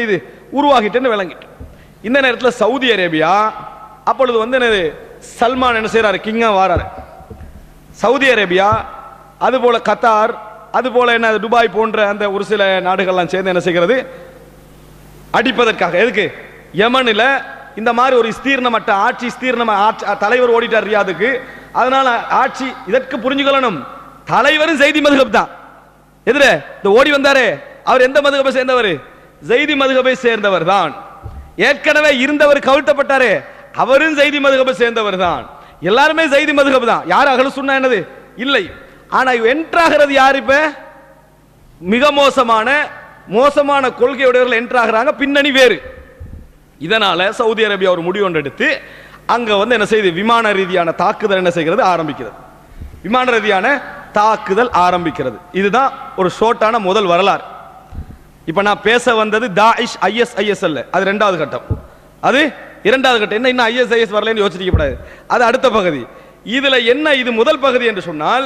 உருவாகிட்டுன்னு விளங்கிட்டு இந்த நேரத்தில் சவுதி அரேபியா அப்பொழுது வந்து என்னது சல்மான் என்ன செய்றாரு கிங்கா வாராரு சவுதி அரேபியா அதுபோல கத்தார் அதுபோல என்ன துபாய் போன்ற அந்த ஒரு சில நாடுகள்லாம் சேர்ந்து என்ன செய்கிறது அடிப்பதற்காக எதுக்கு யமனில் இந்த மாதிரி ஒரு ஸ்தீர்ணமற்ற ஆட்சி ஸ்தீர்ணம ஆட்சி தலைவர் ஓடிட்டார் ரியாதுக்கு அதனால ஆட்சி இதற்கு புரிஞ்சுக்கொள்ளணும் தலைவரும் செய்தி மதுகப் தான் எதிர இந்த ஓடி வந்தாரே அவர் எந்த மதுகபை சேர்ந்தவர் செய்தி மதுகபை சேர்ந்தவர் தான் ஏற்கனவே இருந்தவர் கவிழ்த்தப்பட்டாரே அவரும் செய்தி மதுகபை சேர்ந்தவர் தான் எல்லாருமே செய்தி மதுகப் தான் யார் அகல சொன்னா என்னது இல்லை ஆனா என்ட்ராகிறது யார் இப்ப மிக மோசமான மோசமான கொள்கையுடையவர்கள் என்ட்ராகிறாங்க பின்னணி வேறு இதனால சவுதி அரேபியா ஒரு முடிவு ஒன்று எடுத்து அங்க வந்து என்ன செய்யுது விமான ரீதியான தாக்குதல் என்ன செய்கிறது ஆரம்பிக்கிறது விமான ரீதியான தாக்குதல் ஆரம்பிக்கிறது இதுதான் ஒரு ஷோர்ட்டான முதல் வரலாறு இப்ப நான் பேச வந்தது தாயிஷ் ஐஎஸ் ஐஎஸ் அல்ல அது ரெண்டாவது கட்டம் அது இரண்டாவது கட்டம் என்ன இன்னும் ஐஎஸ் ஐஎஸ் வரலன்னு யோசிக்க கூடாது அது அடுத்த பகுதி இதுல என்ன இது முதல் பகுதி என்று சொன்னால்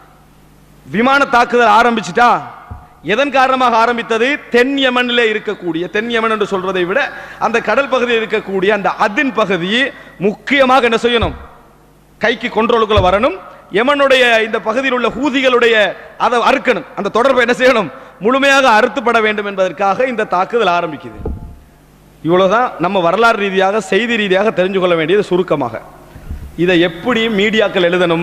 விமான தாக்குதல் ஆரம்பிச்சிட்டா எதன் காரணமாக ஆரம்பித்தது தென் யமனிலே இருக்கக்கூடிய தென் யமன் என்று சொல்றதை விட அந்த கடல் பகுதியில் இருக்கக்கூடிய அந்த அதின் பகுதி முக்கியமாக என்ன செய்யணும் கைக்கு கொண்ட்ரோலுக்குள்ள வரணும் யமனுடைய இந்த பகுதியில் உள்ள ஹூதிகளுடைய அதை அறுக்கணும் அந்த தொடர்பை என்ன செய்யணும் முழுமையாக அறுத்துப்பட வேண்டும் என்பதற்காக இந்த தாக்குதல் ஆரம்பிக்குது இவ்வளவுதான் நம்ம வரலாறு ரீதியாக செய்தி ரீதியாக தெரிஞ்சு கொள்ள வேண்டியது சுருக்கமாக இதை எப்படி மீடியாக்கள் எழுதணும்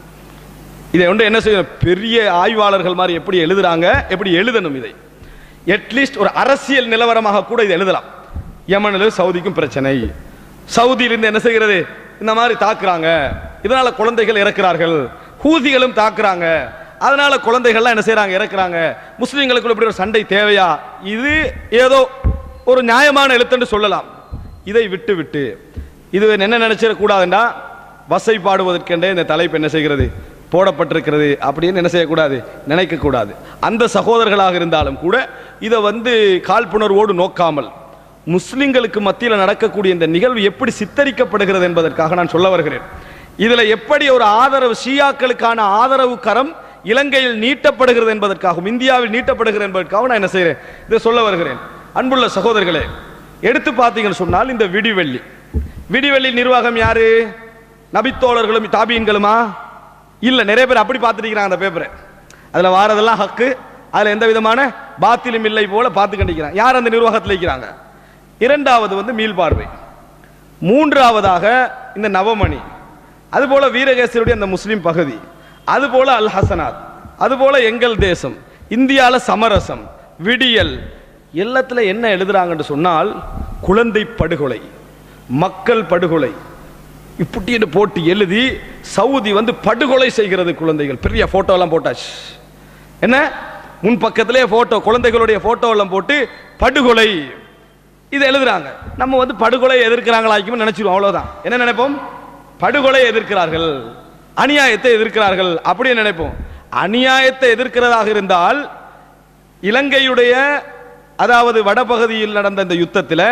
இதை வந்து என்ன செய்யணும் பெரிய ஆய்வாளர்கள் மாதிரி எப்படி எழுதுறாங்க எப்படி எழுதணும் இதை அட்லீஸ்ட் ஒரு அரசியல் நிலவரமாக கூட இதை எழுதலாம் யமனில் சவுதிக்கும் பிரச்சனை சவுதியிலிருந்து என்ன செய்கிறது இந்த மாதிரி தாக்குறாங்க இதனால குழந்தைகள் இறக்கிறார்கள் ஹூதிகளும் தாக்குறாங்க அதனால குழந்தைகள்லாம் என்ன செய்றாங்க இறக்குறாங்க முஸ்லிம்களுக்குள்ள இப்படி ஒரு சண்டை தேவையா இது ஏதோ ஒரு நியாயமான எழுத்துன்னு சொல்லலாம் இதை விட்டு விட்டு இது என்ன நினைச்சிடக்கூடாதுண்டா வசை பாடுவதற்கென்றே இந்த தலைப்பு என்ன செய்கிறது போடப்பட்டிருக்கிறது அப்படின்னு என்ன செய்யக்கூடாது நினைக்கக்கூடாது அந்த சகோதரர்களாக இருந்தாலும் கூட இதை வந்து காழ்ப்புணர்வோடு நோக்காமல் முஸ்லிம்களுக்கு மத்தியில் நடக்கக்கூடிய இந்த நிகழ்வு எப்படி சித்தரிக்கப்படுகிறது என்பதற்காக நான் சொல்ல வருகிறேன் இதுல எப்படி ஒரு ஆதரவு ஷியாக்களுக்கான ஆதரவு கரம் இலங்கையில் நீட்டப்படுகிறது என்பதற்காகவும் இந்தியாவில் நீட்டப்படுகிறது என்பதற்காக நான் என்ன செய்கிறேன் இதை சொல்ல வருகிறேன் அன்புள்ள சகோதரர்களே எடுத்து பார்த்தீங்கன்னு சொன்னால் இந்த விடிவெள்ளி விடிவெள்ளி நிர்வாகம் யாரு நபித்தோழர்களும் தாபீன்களுமா இல்ல நிறைய பேர் அப்படி பார்த்துட்டு அந்த பேப்பரை அதுல வாரதெல்லாம் ஹக்கு அதுல எந்த விதமான பாத்திலும் இல்லை போல பார்த்து கண்டிக்கிறாங்க யார் அந்த நிர்வாகத்தில் இருக்கிறாங்க இரண்டாவது வந்து மீள்பார்வை மூன்றாவதாக இந்த நவமணி அதுபோல வீரகேசருடைய அந்த முஸ்லிம் பகுதி அதுபோல அல் ஹசனாத் அதுபோல எங்கள் தேசம் இந்தியால சமரசம் விடியல் எல்லாத்துல என்ன எழுதுறாங்கன்னு சொன்னால் குழந்தை படுகொலை மக்கள் படுகொலை இப்படின்னு போட்டு எழுதி சவுதி வந்து படுகொலை செய்கிறது குழந்தைகள் பெரிய போட்டோ எல்லாம் போட்டாச்சு என்ன முன் பக்கத்திலே போட்டோ குழந்தைகளுடைய போட்டோ எல்லாம் போட்டு படுகொலை இதை எழுதுறாங்க நம்ம வந்து படுகொலை எதிர்க்கிறாங்களாக்கும் நினைச்சிருவோம் அவ்வளவுதான் என்ன நினைப்போம் படுகொலை எதிர்க்கிறார்கள் அநியாயத்தை எதிர்க்கிறார்கள் அப்படியே நினைப்போம் அநியாயத்தை எதிர்க்கிறதாக இருந்தால் இலங்கையுடைய அதாவது வடபகுதியில் நடந்த இந்த யுத்தத்தில்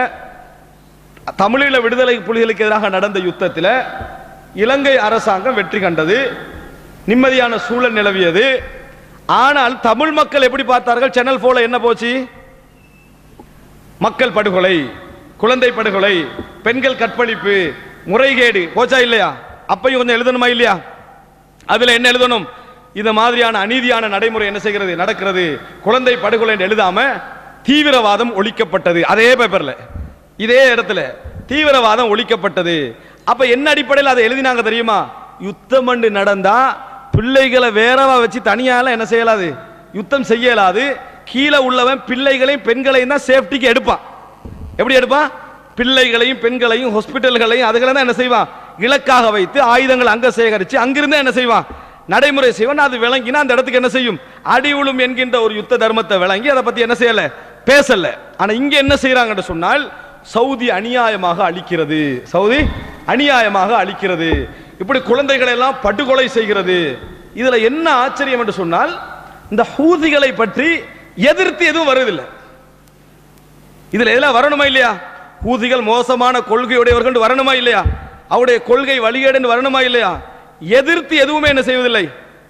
தமிழீழ விடுதலை புலிகளுக்கு எதிராக நடந்த யுத்தத்தில் இலங்கை அரசாங்கம் வெற்றி கண்டது நிம்மதியான சூழல் நிலவியது ஆனால் தமிழ் மக்கள் எப்படி பார்த்தார்கள் சேனல் போல என்ன போச்சு மக்கள் படுகொலை குழந்தை படுகொலை பெண்கள் கற்பழிப்பு முறைகேடு போச்சா இல்லையா அப்பையும் கொஞ்சம் எழுதணுமா இல்லையா அதுல என்ன எழுதணும் இந்த மாதிரியான அநீதியான நடைமுறை என்ன செய்கிறது நடக்கிறது குழந்தை படுகொலை என்று எழுதாம தீவிரவாதம் ஒழிக்கப்பட்டது அதே பேப்பர்ல இதே இடத்துல தீவிரவாதம் ஒழிக்கப்பட்டது அப்ப என்ன அடிப்படையில் அதை எழுதினாங்க தெரியுமா யுத்தம் அண்டு நடந்தா பிள்ளைகளை வேறவா வச்சு தனியால என்ன செய்யலாது யுத்தம் செய்யலாது கீழே உள்ளவன் பிள்ளைகளையும் பெண்களையும் தான் சேஃப்டிக்கு எடுப்பான் எப்படி எடுப்பான் பிள்ளைகளையும் பெண்களையும் ஹாஸ்பிட்டல்களையும் அதுகளை தான் என்ன செய்வான் இலக்காக வைத்து ஆயுதங்கள் அங்க சேகரித்து அங்கிருந்து என்ன செய்வான் நடைமுறை செய்வான் அது விளங்கினா அந்த இடத்துக்கு என்ன செய்யும் அடி உளும் என்கின்ற ஒரு யுத்த தர்மத்தை விளங்கி அதை பத்தி என்ன செய்யல பேசல ஆனா இங்க என்ன செய்யறாங்கன்னு சொன்னால் சவுதி அநியாயமாக அழிக்கிறது சவுதி அநியாயமாக அழிக்கிறது இப்படி குழந்தைகளை எல்லாம் படுகொலை செய்கிறது இதுல என்ன ஆச்சரியம் என்று சொன்னால் இந்த ஹூதிகளை பற்றி எதிர்த்து எதுவும் வருவதில்லை இதுல எதெல்லாம் வரணுமா இல்லையா ஹூதிகள் மோசமான கொள்கையுடையவர்கள் வரணுமா இல்லையா அவருடைய கொள்கை வழிகேடு வரணுமா இல்லையா எதிர்த்து எதுவுமே என்ன செய்வதில்லை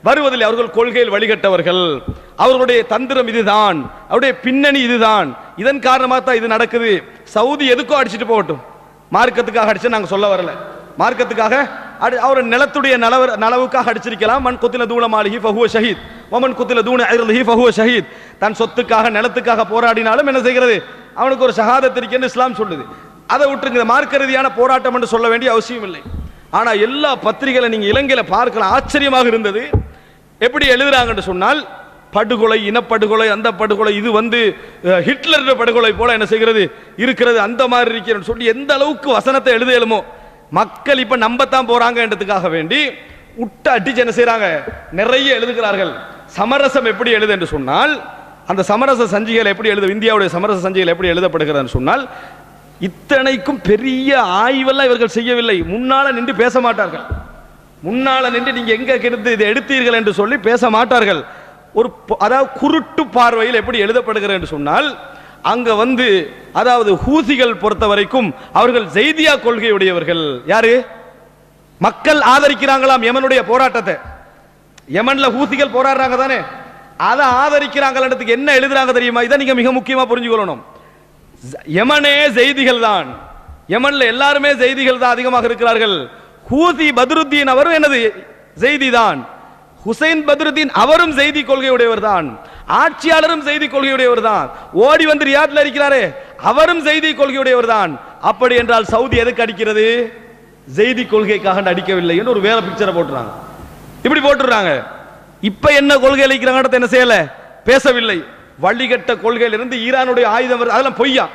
வருவதில்லை அவர்கள் கொள்கையில் வழிகட்டவர்கள் அவர்களுடைய தந்திரம் இதுதான் அவருடைய பின்னணி இதுதான் இதன் காரணமாக தான் இது நடக்குது சவுதி எதுக்கோ அடிச்சிட்டு போகட்டும் மார்க்கத்துக்காக அடிச்சு நாங்க சொல்ல வரல மார்க்கத்துக்காக அடி- அவர் நிலத்துடைய நலவு நலவுக்காக அடிச்சிருக்கலாம் மண் குத்தில தூண மாளிகி ஃபஹுவ ஷஹீத் ஒமன் குத்தில தூண ஐரலிஹி ஃபஹுவ ஷஹீத் தன் சொத்துக்காக நிலத்துக்காக போராடினாலும் என்ன செய்கிறது அவனுக்கு ஒரு ஷஹாதத் இருக்குன்னு இஸ்லாம் சொல்லுது அதை விட்டுருங்க மார்க்க ரீதியான போராட்டம் என்று சொல்ல வேண்டிய அவசியம் இல்லை ஆனா எல்லா பத்திரிகைகளை நீங்க இலங்கையில பார்க்கலாம் ஆச்சரியமாக இருந்தது எப்படி எழுதுறாங்கன்னு சொன்னால் படுகொலை இனப்படுகொலை அந்த படுகொலை இது வந்து அஹ், ஹிட்லருடைய படுகொலை போல என்ன செய்கிறது இருக்கிறது அந்த மாதிரி இருக்கிறன்னு சொல்லி எந்த அளவுக்கு வசனத்தை எழுத இயலுமோ மக்கள் இப்ப நம்பத்தான் போறாங்கன்றதுக்காக வேண்டி உட்ட அடிச்சு என்ன செய்றாங்க நிறைய எழுதுகிறார்கள் சமரசம் எப்படி எழுது என்று சொன்னால் அந்த சமரச சஞ்சிகைகள் எப்படி எழுது இந்தியாவுடைய சமரச சஞ்சிகைகள் எப்படி எழுதப்படுகிறதுன்னு சொன்னால் இத்தனைக்கும் பெரிய ஆய்வெல்லாம் இவர்கள் செய்யவில்லை முன்னால நின்று பேச மாட்டார்கள் முன்னால நின்று நீங்க எங்க கிடந்து இதை எடுத்தீர்கள் என்று சொல்லி பேச மாட்டார்கள் ஒரு ப- அதாவது குருட்டு பார்வையில் எப்படி எழுதப்படுகிறது என்று சொன்னால் அங்க வந்து அதாவது ஹூசிகள் பொறுத்த வரைக்கும் அவர்கள் ஜெய்தியா கொள்கையுடையவர்கள் யாரு மக்கள் ஆதரிக்கிறாங்களாம் யமனுடைய போராட்டத்தை யமன்ல ஹூசிகள் போராடுறாங்க தானே அதை ஆதரிக்கிறாங்கன்றதுக்கு என்ன எழுதுறாங்க தெரியுமா இதை நீங்க மிக முக்கியமா புரிஞ்சுக்கொள்ளணும் யமனே செய்திகள் தான் யமன்ல எல்லாருமே செய்திகள் தான் அதிகமாக இருக்கிறார்கள் ஹூதி பத்ருத்தீன் அவரும் எனது செய்தி தான் ஹுசைன் பத்ருத்தீன் அவரும் செய்தி கொள்கையுடையவர் தான் ஆட்சியாளரும் செய்தி கொள்கையுடையவர் தான் ஓடி வந்து ரியாத்ல இருக்கிறாரே அவரும் செய்தி கொள்கையுடையவர் தான் அப்படி என்றால் சவுதி எதுக்கு அடிக்கிறது செய்தி கொள்கைக்காக அடிக்கவில்லை என்று ஒரு வேற பிக்சரை போட்டுறாங்க இப்படி போட்டுறாங்க இப்ப என்ன கொள்கை அளிக்கிறாங்கன்றத என்ன செய்யல பேசவில்லை வழிகட்ட கொள்கையிலிருந்து ஈரானுடைய ஆயுதம் வருது அதெல்லாம் பொய்யா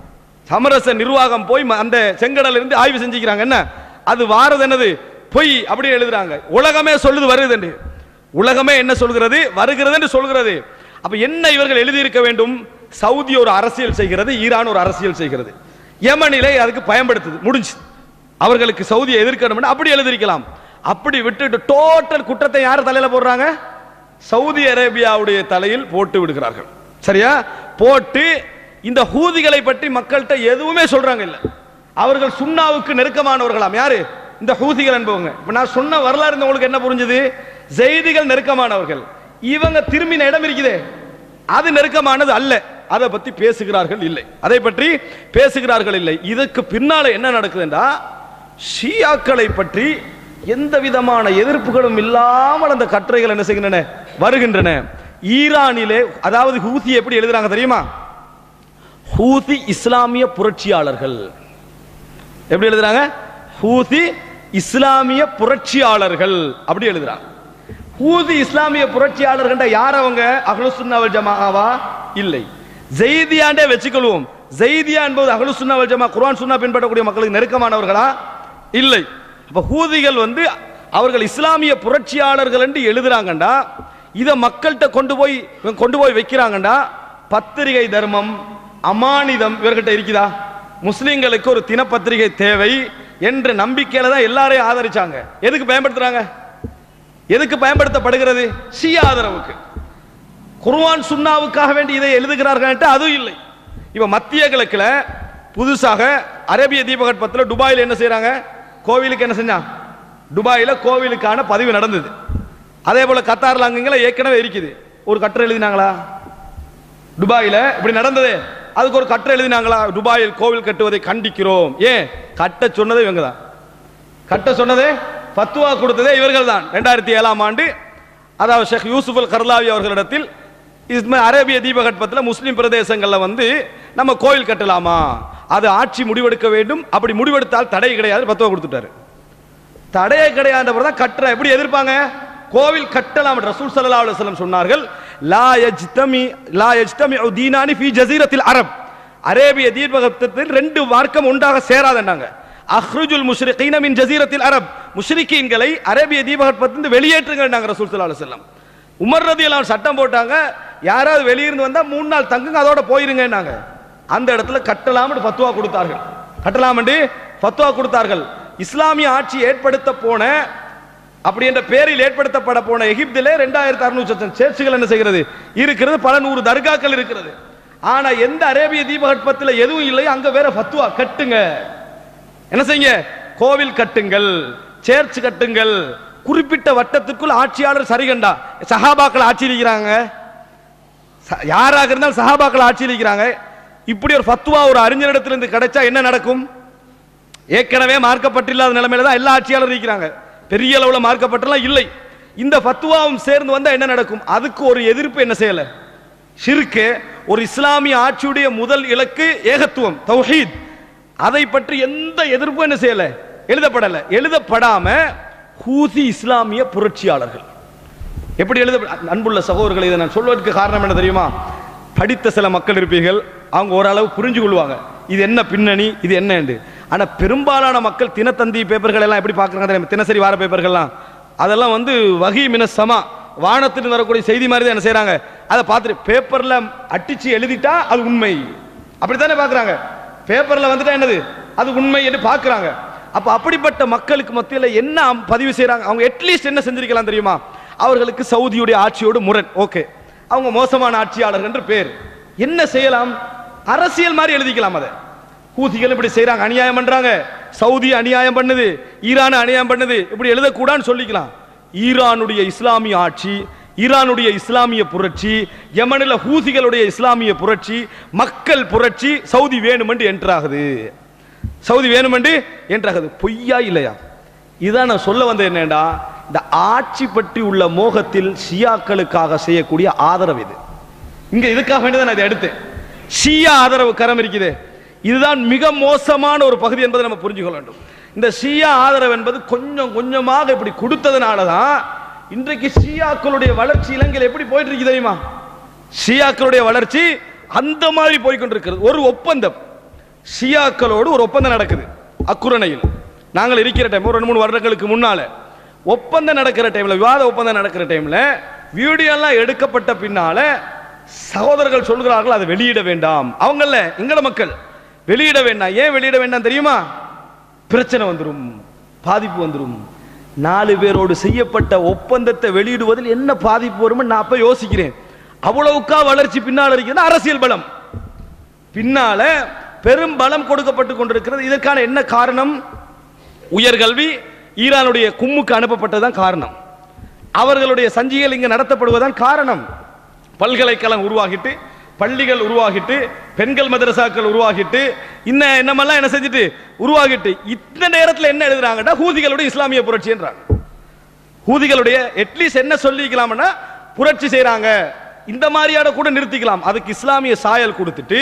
சமரச நிர்வாகம் போய் ம- அந்த செங்கடல இருந்து ஆய்வு செஞ்சுக்கிறாங்க என்ன அது வாரது என்னது பொய் அப்படி எழுதுறாங்க உலகமே சொல்லுது வருது என்று உலகமே என்ன சொல்கிறது வருகிறது என்று சொல்கிறது அப்ப என்ன இவர்கள் எழுதியிருக்க வேண்டும் சவுதி ஒரு அரசியல் செய்கிறது ஈரான் ஒரு அரசியல் செய்கிறது யமனிலே அதுக்கு பயன்படுத்துது முடிஞ்சு அவர்களுக்கு சவுதியை எதிர்க்கணும் அப்படி எழுதியிருக்கலாம் அப்படி விட்டுட்டு டோட்டல் குற்றத்தை யார் தலையில போடுறாங்க சவுதி அரேபியாவுடைய தலையில் போட்டு விடுகிறார்கள் சரியா போட்டு இந்த ஹூதிகளை பற்றி மக்கள்கிட்ட எதுவுமே சொல்றாங்க இல்ல அவர்கள் சுண்ணாவுக்கு நெருக்கமானவர்களாம் யாரு இந்த ஹூதிகள் என்பவங்க இப்ப நான் சொன்ன வரலாறு இந்த உங்களுக்கு என்ன புரிஞ்சுது செய்திகள் நெருக்கமானவர்கள் இவங்க திரும்பின இடம் இருக்குதே அது நெருக்கமானது அல்ல அதை பத்தி பேசுகிறார்கள் இல்லை அதை பற்றி பேசுகிறார்கள் இல்லை இதுக்கு பின்னால என்ன நடக்குதுன்றா ஷியாக்களை பற்றி எந்த விதமான எதிர்ப்புகளும் இல்லாமல் அந்த கட்டுரைகள் என்ன செய்கின்றன வருகின்றன ஈரானிலே அதாவது ஹூசி எப்படி எழுதுறாங்க தெரியுமா ஹூசி இஸ்லாமிய புரட்சியாளர்கள் எப்படி எழுதுறாங்க ஹூசி இஸ்லாமிய புரட்சியாளர்கள் அப்படி எழுதுறாங்க ஹூதி இஸ்லாமிய புரட்சியாளர்கள் யார் அவங்க அஹ்லுசுன்னாவல் ஜமாவா இல்லை ஜெய்தியாண்டே வச்சுக்கொள்வோம் ஜெய்தியா என்பது அஹ்லுசுன்னாவல் ஜமா குர்ஆன் சுன்னா பின்பற்றக்கூடிய மக்களுக்கு நெருக்கமானவர்களா இல்லை அப்ப ஹூதிகள் வந்து அவர்கள் இஸ்லாமிய புரட்சியாளர்கள் என்று எழுதுறாங்கண்டா இதை மக்கள்கிட்ட கொண்டு போய் இவங்க கொண்டு போய் வைக்கிறாங்கண்டா பத்திரிகை தர்மம் அமானிதம் இவர்கிட்ட இருக்குதா முஸ்லிம்களுக்கு ஒரு தினப்பத்திரிகை தேவை என்ற நம்பிக்கையில தான் எல்லாரையும் ஆதரிச்சாங்க எதுக்கு பயன்படுத்துறாங்க எதுக்கு பயன்படுத்தப்படுகிறது ஷியா ஆதரவுக்கு குர்ஆன் சுன்னாவுக்காக வேண்டி இதை எழுதுகிறார்கள் அதுவும் இல்லை இப்ப மத்திய கிழக்குல புதுசாக அரேபிய தீபகற்பத்தில் துபாயில் என்ன செய்றாங்க கோவிலுக்கு என்ன செஞ்சான் துபாயில கோவிலுக்கான பதிவு நடந்தது அதே போல கத்தார்ல அங்கங்கள ஏற்கனவே இருக்குது ஒரு கட்டுரை எழுதினாங்களா துபாயில இப்படி நடந்தது அதுக்கு ஒரு கட்டுரை எழுதினாங்களா துபாயில் கோவில் கட்டுவதை கண்டிக்கிறோம் ஏன் கட்ட சொன்னதே இவங்க தான் கட்ட சொன்னதே ஃபத்வா கொடுத்ததே இவர்கள் தான் ரெண்டாயிரத்தி ஏழாம் ஆண்டு அதாவது ஷேக் யூசுப் அல் கர்லாவி அவர்களிடத்தில் இஸ்ம அரேபிய தீபகற்பத்தில் முஸ்லிம் பிரதேசங்கள்ல வந்து நம்ம கோயில் கட்டலாமா அது ஆட்சி முடிவெடுக்க வேண்டும் அப்படி முடிவெடுத்தால் தடை கிடையாது ஃபத்வா கொடுத்துட்டாரு தடையே கிடையாதுன்றவர் தான் கட்டுற எப்படி எதிர்ப்பாங்க கோவில் கட்டலாம் ரசூல் ஸல்லல்லாஹு அலைஹி வஸல்லம் சொன்னார்கள் லா யஜ்தமி லா யஜ்தமி தீனானி ஃபீ ஜஸீரத்தில் அரப் அரேபிய தீபகற்பத்தில் ரெண்டு மார்க்கம் ஒன்றாக சேராதண்டாங்க அஹ்ருஜுல் முஷ்ரிகீன மின் ஜஸீரத்தில் அரப் முஷ்ரிக்கீன்களை அரேபிய தீபகற்பத்திலிருந்து வெளியேற்றுங்கன்னாங்க ரசூல் ஸல்லல்லாஹு அலைஹி வஸல்லம் உமர் ரதியல்லாஹு சட்டம் போட்டாங்க யாராவது வெளியிருந்து வந்தா மூணு நாள் தங்குங்க அதோட போயிருங்கன்னாங்க அந்த இடத்துல கட்டலாம்னு ஃபத்வா கொடுத்தார்கள் கட்டலாம் என்று ஃபத்வா கொடுத்தார்கள் இஸ்லாமிய ஆட்சி ஏற்படுத்த போன அப்படி என்ற பேரில் ஏற்படுத்தப்பட போன எகிப்திலே ரெண்டாயிரத்தி அறுநூற்றி சேர்ச்சுகள் என்ன செய்கிறது இருக்கிறது பல நூறு தர்காக்கள் இருக்கிறது ஆனா எந்த அரேபிய தீபகற்பத்தில் எதுவும் இல்லை அங்க வேற ஃபத்வா கட்டுங்க என்ன செய்யுங்க கோவில் கட்டுங்கள் சேர்ச் கட்டுங்கள் குறிப்பிட்ட வட்டத்திற்குள் ஆட்சியாளர் சரிகண்டா சஹாபாக்கள் ஆட்சி இருக்கிறாங்க ச- யாராக இருந்தாலும் சஹாபாக்கள் ஆட்சி இருக்கிறாங்க இப்படி ஒரு ஃபத்வா ஒரு அறிஞரிடத்திலிருந்து கிடைச்சா என்ன நடக்கும் ஏற்கனவே மார்க்கப்பட்டில்லாத நிலைமையில தான் எல்லா ஆட்சியாளரும் இருக்கிறாங்க பெரிய அளவுல மார்க்கப்பட்டெல்லாம் இல்லை இந்த ஃபத்வாவும் சேர்ந்து வந்தா என்ன நடக்கும் அதுக்கு ஒரு எதிர்ப்பு என்ன செய்யல ஷிர்கு ஒரு இஸ்லாமிய ஆட்சியுடைய முதல் இலக்கு ஏகத்துவம் தௌஹீத் அதை பற்றி எந்த எதிர்ப்பும் என்ன செய்யல எழுதப்படல எழுதப்படாம ஹூதி இஸ்லாமிய புரட்சியாளர்கள் எப்படி எழுத அன்புள்ள சகோதரர்களை இதை நான் சொல்வதற்கு காரணம் என்ன தெரியுமா படித்த சில மக்கள் இருப்பீர்கள் அவங்க ஓரளவு புரிஞ்சு கொள்வாங்க இது என்ன பின்னணி இது என்ன என்று ஆனா பெரும்பாலான மக்கள் தினத்தந்தி பேப்பர்கள் எல்லாம் எப்படி பார்க்கறாங்க தெரியுமா? தினசரி வார பேப்பர்கள்லாம் அதெல்லாம் வந்து வகி மின சமா வானத்தில் வரக்கூடிய செய்தி மாதிரி தான் என்ன செய்றாங்க அதை பார்த்துட்டு பேப்பர்ல அட்டிச்சு எழுதிட்டா அது உண்மை அப்படித்தானே பார்க்கறாங்க பேப்பர்ல வந்துட்டா என்னது அது உண்மை என்று பார்க்கறாங்க அப்ப அப்படிப்பட்ட மக்களுக்கு மத்தியில என்ன அம்- பதிவு செய்றாங்க அவங்க அட்லீஸ்ட் என்ன செஞ்சிருக்கலாம் தெரியுமா அவர்களுக்கு சவுதியுடைய ஆட்சியோடு முரண் ஓகே அவங்க மோசமான ஆட்சியாளர் என்று பேர் என்ன செய்யலாம் அரசியல் மாதிரி எழுதிக்கலாம் அதை ஹூதிகள் இப்படி செய்றாங்க அநியாயம் பண்றாங்க சவுதி அநியாயம் பண்ணுது ஈரான் அநியாயம் பண்ணுது இப்படி எழுதக்கூடாதுன்னு சொல்லிக்கலாம் ஈரானுடைய இஸ்லாமிய ஆட்சி ஈரானுடைய இஸ்லாமிய புரட்சி யமனில் ஹூதிகளுடைய இஸ்லாமிய புரட்சி மக்கள் புரட்சி சவுதி வேணுமென்று என்றாகுது சவுதி வேணுமென்று என்றாகுது பொய்யா இல்லையா இதான் நான் சொல்ல வந்தது என்னடா இந்த ஆட்சி பற்றி உள்ள மோகத்தில் ஷியாக்களுக்காக செய்யக்கூடிய ஆதரவு இது இங்க இதுக்காக வேண்டி தான் நான் இதை எடுத்தேன் ஷியா ஆதரவு கரம் இருக்குது இதுதான் மிக மோசமான ஒரு பகுதி என்பதை நம்ம புரிஞ்சுக்கொள்ள வேண்டும் இந்த ஷியா ஆதரவு என்பது கொஞ்சம் கொஞ்சமாக இப்படி கொடுத்ததுனால தான் இன்றைக்கு ஷியாக்களுடைய வளர்ச்சி இலங்கையில் எப்படி போயிட்டு இருக்கு தெரியுமா ஷியாக்களுடைய வளர்ச்சி அந்த மாதிரி போய் கொண்டிருக்கிறது ஒரு ஒப்பந்தம் ஷியாக்களோடு ஒரு ஒப்பந்தம் நடக்குது அக்குரணையில் நாங்கள் இருக்கிற டைம் ஒரு ரெண்டு மூணு வருடங்களுக்கு முன்னால ஒப்பந்தம் நடக்கிற டைம்ல விவாத ஒப்பந்தம் நடக்கிற டைம்ல வீடியோ எல்லாம் எடுக்கப்பட்ட பின்னால சகோதரர்கள் சொல்கிறார்கள் அதை வெளியிட வேண்டாம் அவங்கள எங்கட மக்கள் வெளியிட வேண்டாம் ஏன் வெளியிட வேண்டாம் தெரியுமா பிரச்சனை வந்துரும் பாதிப்பு வந்துரும் நாலு பேரோடு செய்யப்பட்ட ஒப்பந்தத்தை வெளியிடுவதில் என்ன பாதிப்பு வரும்னு நான் அப்ப யோசிக்கிறேன் அவ்வளவுக்கா வளர்ச்சி பின்னால் இருக்கிறது அரசியல் பலம் பின்னால பெரும் பலம் கொடுக்கப்பட்டு கொண்டிருக்கிறது இதற்கான என்ன காரணம் உயர்கல்வி ஈரானுடைய கும்முக்கு அனுப்பப்பட்டதுதான் காரணம் அவர்களுடைய சஞ்சிகள் இங்க நடத்தப்படுவதுதான் காரணம் பல்கலைக்கழகம் உருவாகிட்டு பள்ளிகள் உருவாகிட்டு பெண்கள் மதரசாக்கள் உருவாகிட்டு இன்ன என்னமெல்லாம் என்ன செஞ்சுட்டு உருவாகிட்டு இந்த நேரத்தில் என்ன எழுதுறாங்கன்னா ஹூதிகளுடைய இஸ்லாமிய புரட்சின்றாங்க ஹூதிகளுடைய அட்லீஸ்ட் என்ன சொல்லிக்கலாம்னா புரட்சி செய்றாங்க இந்த மாதிரியான கூட நிறுத்திக்கலாம் அதுக்கு இஸ்லாமிய சாயல் கொடுத்துட்டு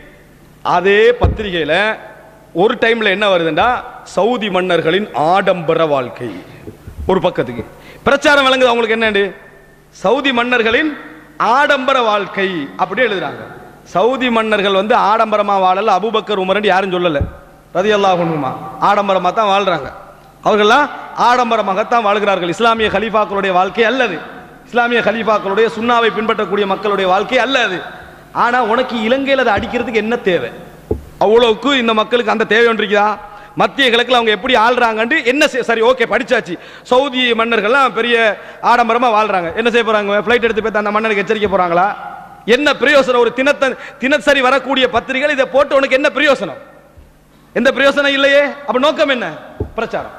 அதே பத்திரிகையில ஒரு டைம்ல என்ன வருதுன்னா சவுதி மன்னர்களின் ஆடம்பர வாழ்க்கை ஒரு பக்கத்துக்கு பிரச்சாரம் விளங்குது அவங்களுக்கு என்னண்டு சவுதி மன்னர்களின் ஆடம்பர வாழ்க்கை அப்படி எழுதுறாங்க சவுதி மன்னர்கள் வந்து ஆடம்பரமா வாழல அபூபக்கர் உமரன் யாரும் சொல்லல ரதி அல்லாஹுமா ஆடம்பரமா தான் வாழ்றாங்க அவர்கள்லாம் ஆடம்பரமாகத்தான் வாழ்கிறார்கள் இஸ்லாமிய கலீஃபாக்களுடைய வாழ்க்கை அல்லது இஸ்லாமிய கலீஃபாக்களுடைய சுண்ணாவை பின்பற்றக்கூடிய மக்களுடைய வாழ்க்கை அல்லது ஆனா உனக்கு இலங்கையில் அதை அடிக்கிறதுக்கு என்ன தேவை அவ்வளவுக்கு இந்த மக்களுக்கு அந்த தேவை ஒன்று இருக்குதா மத்திய கிழக்குல அவங்க எப்படி ஆள்றாங்கன்னு என்ன செய்- சரி ஓகே படிச்சாச்சு சவுதி மன்னர்கள்லாம் பெரிய ஆடம்பரமா வாழ்றாங்க என்ன செய்ய போறாங்க ஃபிளைட் எடுத்து போய் அந்த மன்னனுக்கு எச்சரிக்க போறாங்களா என்ன பிரயோசனம் ஒரு தினத்த தினசரி வரக்கூடிய பத்திரிகைகள் இதை போட்டு உனக்கு என்ன பிரயோசனம் எந்த பிரயோசனம் இல்லையே அப்ப நோக்கம் என்ன பிரச்சாரம்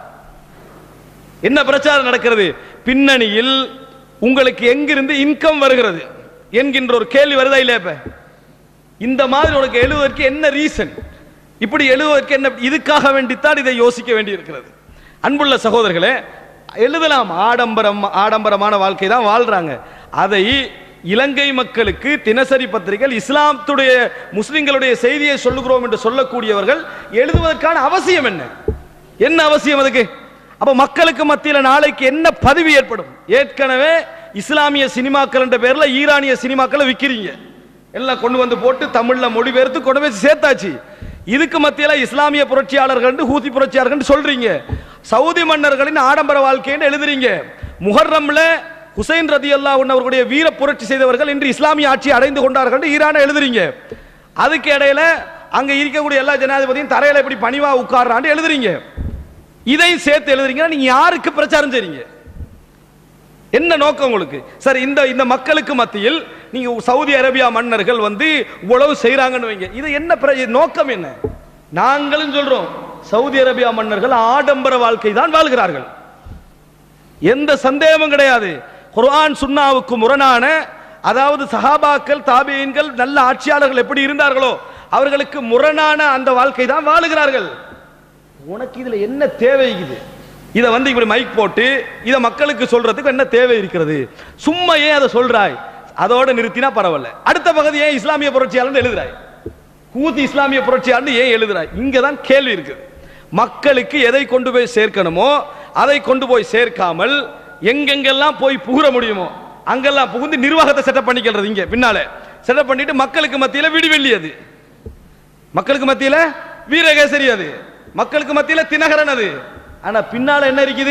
என்ன பிரச்சாரம் நடக்கிறது பின்னணியில் உங்களுக்கு எங்கிருந்து இன்கம் வருகிறது என்கின்ற ஒரு கேள்வி வருதா இல்லையா இப்ப இந்த மாதிரி உனக்கு எழுதுவதற்கு என்ன ரீசன் இப்படி எழுதுவதற்கு என்ன இதுக்காக வேண்டித்தான் இதை யோசிக்க வேண்டி இருக்கிறது அன்புள்ள சகோதரர்களே எழுதலாம் ஆடம்பரம் ஆடம்பரமான வாழ்க்கை தான் வாழ்றாங்க அதை இலங்கை மக்களுக்கு தினசரி பத்திரிகைகள் இஸ்லாத்துடைய முஸ்லிம்களுடைய செய்தியை சொல்லுகிறோம் என்று சொல்லக்கூடியவர்கள் எழுதுவதற்கான அவசியம் என்ன என்ன அவசியம் அதுக்கு அப்ப மக்களுக்கு மத்தியில நாளைக்கு என்ன பதிவு ஏற்படும் ஏற்கனவே இஸ்லாமிய சினிமாக்கள் என்ற பேர்ல ஈரானிய சினிமாக்களை விக்கிறீங்க எல்லாம் கொண்டு வந்து போட்டு தமிழ்ல மொழிபெயர்த்து கொண்டு போய் சேர்த்தாச்சு இதுக்கு மத்தியில இஸ்லாமிய புரட்சியாளர்கள் ஹூதி புரட்சியாளர்கள் சொல்றீங்க சவுதி மன்னர்களின் ஆடம்பர வாழ்க்கைன்னு எழுதுறீங்க முஹர்ரம்ல ஹுசைன் ரதி அல்லா அவர்களுடைய வீர புரட்சி செய்தவர்கள் இன்று இஸ்லாமிய ஆட்சி அடைந்து கொண்டார்கள் ஈரான எழுதுறீங்க அதுக்கு இடையில அங்க இருக்கக்கூடிய எல்லா ஜனாதிபதியும் தரையில இப்படி பணிவா உட்கார்றான்னு எழுதுறீங்க இதையும் சேர்த்து எழுதுறீங்கன்னா நீங்க யாருக்கு பிரச்சாரம் செய்றீங்க என்ன நோக்கம் உங்களுக்கு சார் இந்த இந்த மக்களுக்கு மத்தியில் நீங்க சவுதி அரேபியா மன்னர்கள் வந்து இவ்வளவு செய்றாங்கன்னு வைங்க இது என்ன பிர- நோக்கம் என்ன நாங்களும் சொல்றோம் சவுதி அரேபியா மன்னர்கள் ஆடம்பர வாழ்க்கை தான் வாழ்கிறார்கள் எந்த சந்தேகமும் கிடையாது குர்ஆன் சுன்னாவுக்கு முரணான அதாவது சஹாபாக்கள் தாபியன்கள் நல்ல ஆட்சியாளர்கள் எப்படி இருந்தார்களோ அவர்களுக்கு முரணான அந்த வாழ்க்கை தான் வாழுகிறார்கள் உனக்கு இதுல என்ன தேவை இருக்குது இதை வந்து இப்படி மைக் போட்டு இதை மக்களுக்கு சொல்றதுக்கு என்ன தேவை இருக்கிறது சும்மா ஏன் அதை சொல்றாய் அதோட நிறுத்தினா பரவாயில்ல அடுத்த பகுதி ஏன் இஸ்லாமிய புரட்சியாளர் எழுதுறாய் ஹூதி இஸ்லாமிய புரட்சியாளர் ஏன் எழுதுறாய் இங்க தான் கேள்வி இருக்குது மக்களுக்கு எதை கொண்டு போய் சேர்க்கணுமோ அதை கொண்டு போய் சேர்க்காமல் எங்கெங்கெல்லாம் போய் புகுற முடியுமோ அங்கெல்லாம் புகுந்து நிர்வாகத்தை செட்டப் பண்ணிக்கிறது இங்க பின்னால செட்டப் பண்ணிட்டு மக்களுக்கு மத்தியில விடிவெள்ளி அது மக்களுக்கு மத்தியில வீரகேசரி அது மக்களுக்கு மத்தியில தினகரன் அது ஆனா பின்னால என்ன இருக்குது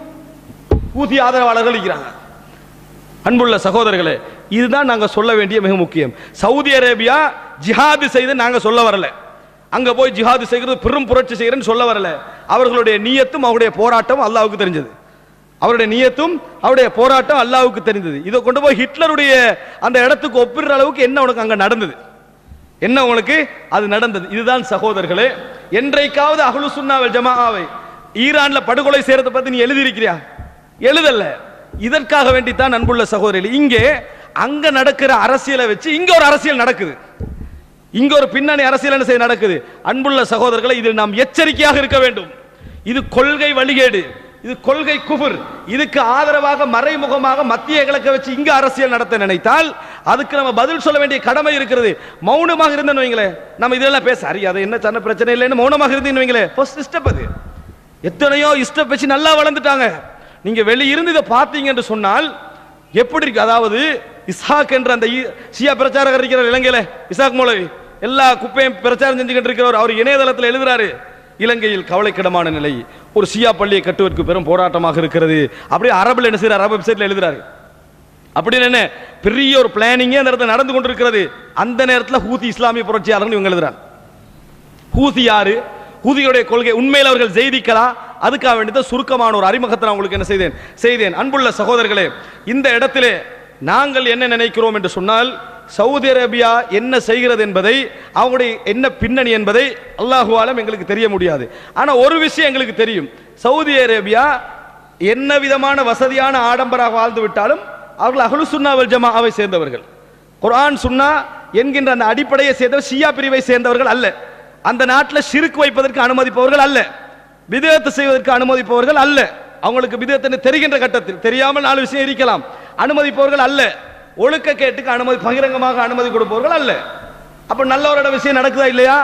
ஊதி ஆதரவாளர்கள் இருக்கிறாங்க அன்புள்ள சகோதரர்களே இதுதான் நாங்க சொல்ல வேண்டிய மிக முக்கியம் சவுதி அரேபியா ஜிஹாது செய்து நாங்க சொல்ல வரல அங்க போய் ஜிஹாது செய்கிறது பெரும் புரட்சி செய்கிறேன்னு சொல்ல வரல அவர்களுடைய நியத்தும் அவருடைய போராட்டம் அல்லாவுக்கு தெரிஞ்சது அவருடைய நியத்தும் அவருடைய போராட்டம் அல்லாவுக்கு தெரிந்தது இதை கொண்டு போய் ஹிட்லருடைய அந்த இடத்துக்கு ஒப்பிடுற அளவுக்கு என்ன உனக்கு அங்க நடந்தது என்ன உங்களுக்கு அது நடந்தது இதுதான் சகோதரர்களே என்றைக்காவது அஹ்லு சுன்னாவல் ஜமாஆவை ஈரான்ல படுகொலை செய்யறத பத்தி நீ எழுதியிருக்கிறியா எழுதல இதற்காக வேண்டித்தான் அன்புள்ள சகோதரிகள் இங்கே அங்க நடக்கிற அரசியலை வச்சு இங்க ஒரு அரசியல் நடக்குது இங்க ஒரு பின்னணி அரசியல் என்ன செய்ய நடக்குது அன்புள்ள சகோதரர்களை இதில் நாம் எச்சரிக்கையாக இருக்க வேண்டும் இது கொள்கை வழிகேடு இது கொள்கை குஃபர் இதுக்கு ஆதரவாக மறைமுகமாக மத்திய கிழக்க வச்சு இங்க அரசியல் நடத்த நினைத்தால் அதுக்கு நம்ம பதில் சொல்ல வேண்டிய கடமை இருக்கிறது மௌனமாக இருந்தேன்னு வைங்களேன் நம்ம இதெல்லாம் பேச அறிய அது என்ன சின்ன பிரச்சனை இல்லைன்னு மௌனமாக இருந்தீங்கன்னு வைங்களேன் ஃபர்ஸ்ட் ஸ்டெப் அது எத்தனையோ இஷ்டம் வச்சு நல்லா வளர்ந்துட்டாங்க நீங்க வெளியிருந்து இதை பார்த்தீங்க என்று சொன்னால் எப்படி இருக்கு அதாவது இஸ்ஹாக் என்ற அந்த ஈ- ஷியா பிரச்சாரகர் இருக்கிற இலங்கையில இசாக் மௌலவி எல்லா குப்பையும் பிரச்சாரம் செஞ்சுக்கிட்டு இருக்கிறவர் அவர் இணையதளத்தில் எழுதுறாரு இலங்கையில் கவலைக்கிடமான நிலை ஒரு ஷியா பள்ளியை கட்டுவதற்கு பெரும் போராட்டமாக இருக்கிறது அப்படியே அரபுல என்ன செய்யறாரு அரபு வெப்சைட்ல எழுதுறாரு அப்படின்னு என்ன பெரிய ஒரு பிளானிங்கே அந்த இடத்துல நடந்து கொண்டிருக்கிறது அந்த நேரத்தில் ஹூதி இஸ்லாமிய புரட்சியாளர்னு இவங்க எழுதுறாங்க ஹூதி யாரு ஹூதியுடைய கொள்கை உண்மையில் அவர்கள் ஜெயிதிக்கலா அதுக்காக வேண்டியது சுருக்கமான ஒரு அறிமுகத்தை நான் உங்களுக்கு என்ன செய்தேன் செய்தேன் அன்புள்ள சகோதரர்களே இந்த இடத்திலே நாங்கள் என்ன நினைக்கிறோம் என்று சொன்னால் சவுதி அரேபியா என்ன செய்கிறது என்பதை அவங்களுடைய என்ன பின்னணி என்பதை அல்லாஹு ஆலம் எங்களுக்கு தெரிய முடியாது ஆனா ஒரு விஷயம் எங்களுக்கு தெரியும் சவுதி அரேபியா என்ன விதமான வசதியான ஆடம்பராக வாழ்ந்து விட்டாலும் அவர்கள் அஹ்லு சுன்னாவல் ஜமாவை சேர்ந்தவர்கள் குர்ஆன் சுன்னா என்கின்ற அந்த அடிப்படையை சேர்ந்த ஷியா பிரிவை சேர்ந்தவர்கள் அல்ல அந்த நாட்டில் ஷிர்க் வைப்பதற்கு அனுமதிப்பவர்கள் அல்ல விதேயத்தை செய்வதற்கு அனுமதிப்பவர்கள் அல்ல அவங்களுக்கு விதேயத்தை தெரிகின்ற கட்டத்தில் தெரியாமல் நாலு விஷயம் இருக்கலாம் அனுமதிப்பவர்கள் அல்ல ஒழுக்க கேட்டுக்கு அனுமதி பகிரங்கமாக அனுமதி கொடுப்பவர்கள் அல்ல அப்ப நல்லவரோட விஷயம் நடக்குதா இல்லையா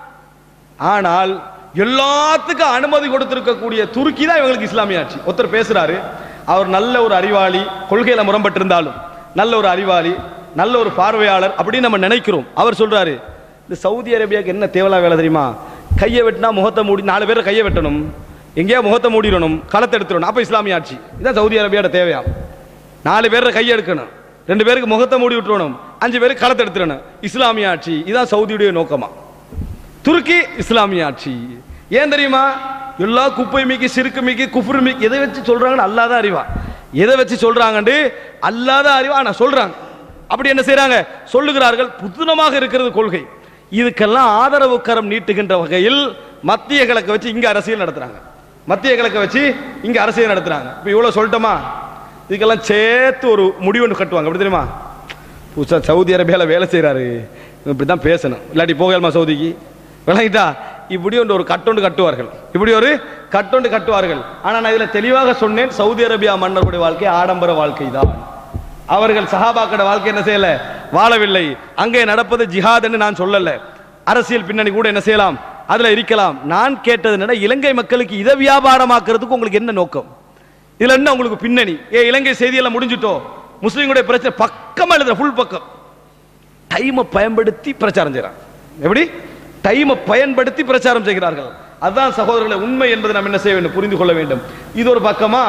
ஆனால் எல்லாத்துக்கும் அனுமதி கொடுத்திருக்கக்கூடிய துருக்கி தான் இவங்களுக்கு இஸ்லாமிய ஆட்சி ஒருத்தர் பேசுறாரு அவர் நல்ல ஒரு அறிவாளி கொள்கையில முரம்பட்டிருந்தாலும் நல்ல ஒரு அறிவாளி நல்ல ஒரு பார்வையாளர் அப்படின்னு நம்ம நினைக்கிறோம் அவர் சொல்றாரு இந்த சவுதி அரேபியாவுக்கு என்ன தேவலா வேலை தெரியுமா கையை வெட்டினா முகத்தை மூடி நாலு பேர் கையை வெட்டணும் எங்கேயா முகத்தை மூடிடணும் களத்தை எடுத்துடணும் அப்ப இஸ்லாமிய ஆட்சி இதான் சவுதி அரேபியாவோட தேவையா நாலு பேர் கையை எடுக்கணும் ரெண்டு பேருக்கு முகத்தை மூடி விட்டுறணும் அஞ்சு பேருக்கு களத்தை எடுத்துடணும் இஸ்லாமிய ஆட்சி இதான் சவுதியுடைய நோக்கமா துருக்கி இஸ்லாமிய ஆட்சி ஏன் தெரியுமா எல்லா குப்பை மீக்கி சிறுக்கு மீக்கி குஃப்ரு மீக்கி எதை வச்சு சொல்றாங்கன்னு அல்லாத அறிவா எதை வச்சு சொல்றாங்கன்னு அல்லாத அறிவா நான் சொல்றாங்க அப்படி என்ன செய்றாங்க சொல்லுகிறார்கள் புதுனமாக இருக்கிறது கொள்கை இதுக்கெல்லாம் ஆதரவு கரம் நீட்டுகின்ற வகையில் மத்திய கிழக்கை வச்சு இங்க அரசியல் நடத்துறாங்க மத்திய கிழக்கை வச்சு இங்க அரசியல் நடத்துறாங்க இப்போ இவ்வளவு சொல்லட்டோமா இதுக்கெல்லாம் சேர்த்து ஒரு முடிவு ஒன்று கட்டுவாங்க அப்படி தெரியுமா புதுசா சவுதி அரேபியால வேலை செய்றாரு இப்படி தான் பேசணும் இல்லாட்டி போகலாமா சவுதிக்கு விளங்கிட்டா இப்படி ஒன்று ஒரு கட்டொண்டு கட்டுவார்கள் இப்படி ஒரு கட்டொண்டு கட்டுவார்கள் ஆனா நான் இதுல தெளிவாக சொன்னேன் சவுதி அரேபியா மன்னர்களுடைய வாழ்க்கை ஆடம்பர வாழ்க்கை தான் அவர்கள் சஹாபாக்கட வாழ்க்கை என்ன செய்யல வாழவில்லை அங்கே நடப்பது ஜிஹாத்னு நான் சொல்லல அரசியல் பின்னணி கூட என்ன செய்யலாம் அதுல இருக்கலாம் நான் கேட்டது என்னன்னா இலங்கை மக்களுக்கு இதை வியாபாரமாக்குறதுக்கு உங்களுக்கு என்ன நோக்கம் இதுல என்ன உங்களுக்கு பின்னணி ஏ இலங்கை செய்தியெல்லாம் முடிஞ்சுட்டோ முஸ்லீம்களுடைய பிரச்சனை பக்கமா எழுதுற ஃபுல் பக்கம் டைமை பயன்படுத்தி பிரச்சாரம் செய்றாங்க எப்படி டைமை பயன்படுத்தி பிரச்சாரம் செய்கிறார்கள் அதுதான் சகோதரர்களை உண்மை என்பதை நாம் என்ன செய்ய வேண்டும் புரிந்து கொள்ள வேண்டும் இது ஒரு பக்கமா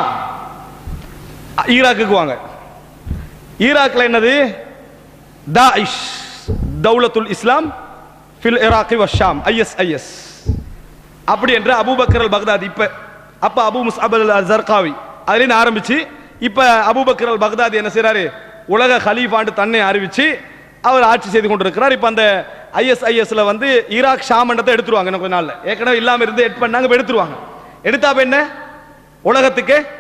அ, ஈராக்குக்கு வாங்க ஈராக்ல என்னது தாயிஷ் தௌலத்துல் இஸ்லாம் ஃபில் இராக்கி வஷாம் ஐஎஸ்ஐஎஸ் அப்படி என்ற அபூபக்கர் அல் பக்தாதி இப்ப அப்ப அபு முஸ்அப் அல் ஜர்காவி அதுலேருந்து ஆரம்பிச்சு இப்ப அபூபக்கர் அல் பக்தாதி என்ன செய்றாரு உலக ஹலீஃபாண்டு தன்னை அறிவிச்சு அவர் ஆட்சி செய்து கொண்டிருக்கிறார் இப்ப அந்த ஐஎஸ்ஐஎஸ்ல வந்து ஈராக் ஷாமண்டத்தை எடுத்துருவாங்க இன்னும் கொஞ்ச நாள்ல ஏற்கனவே இல்லாம இருந்து எட் பண்ணாங்க இப்ப எடுத்துருவாங்க எடுத்தா அப்ப என்ன உலகத்துக்கு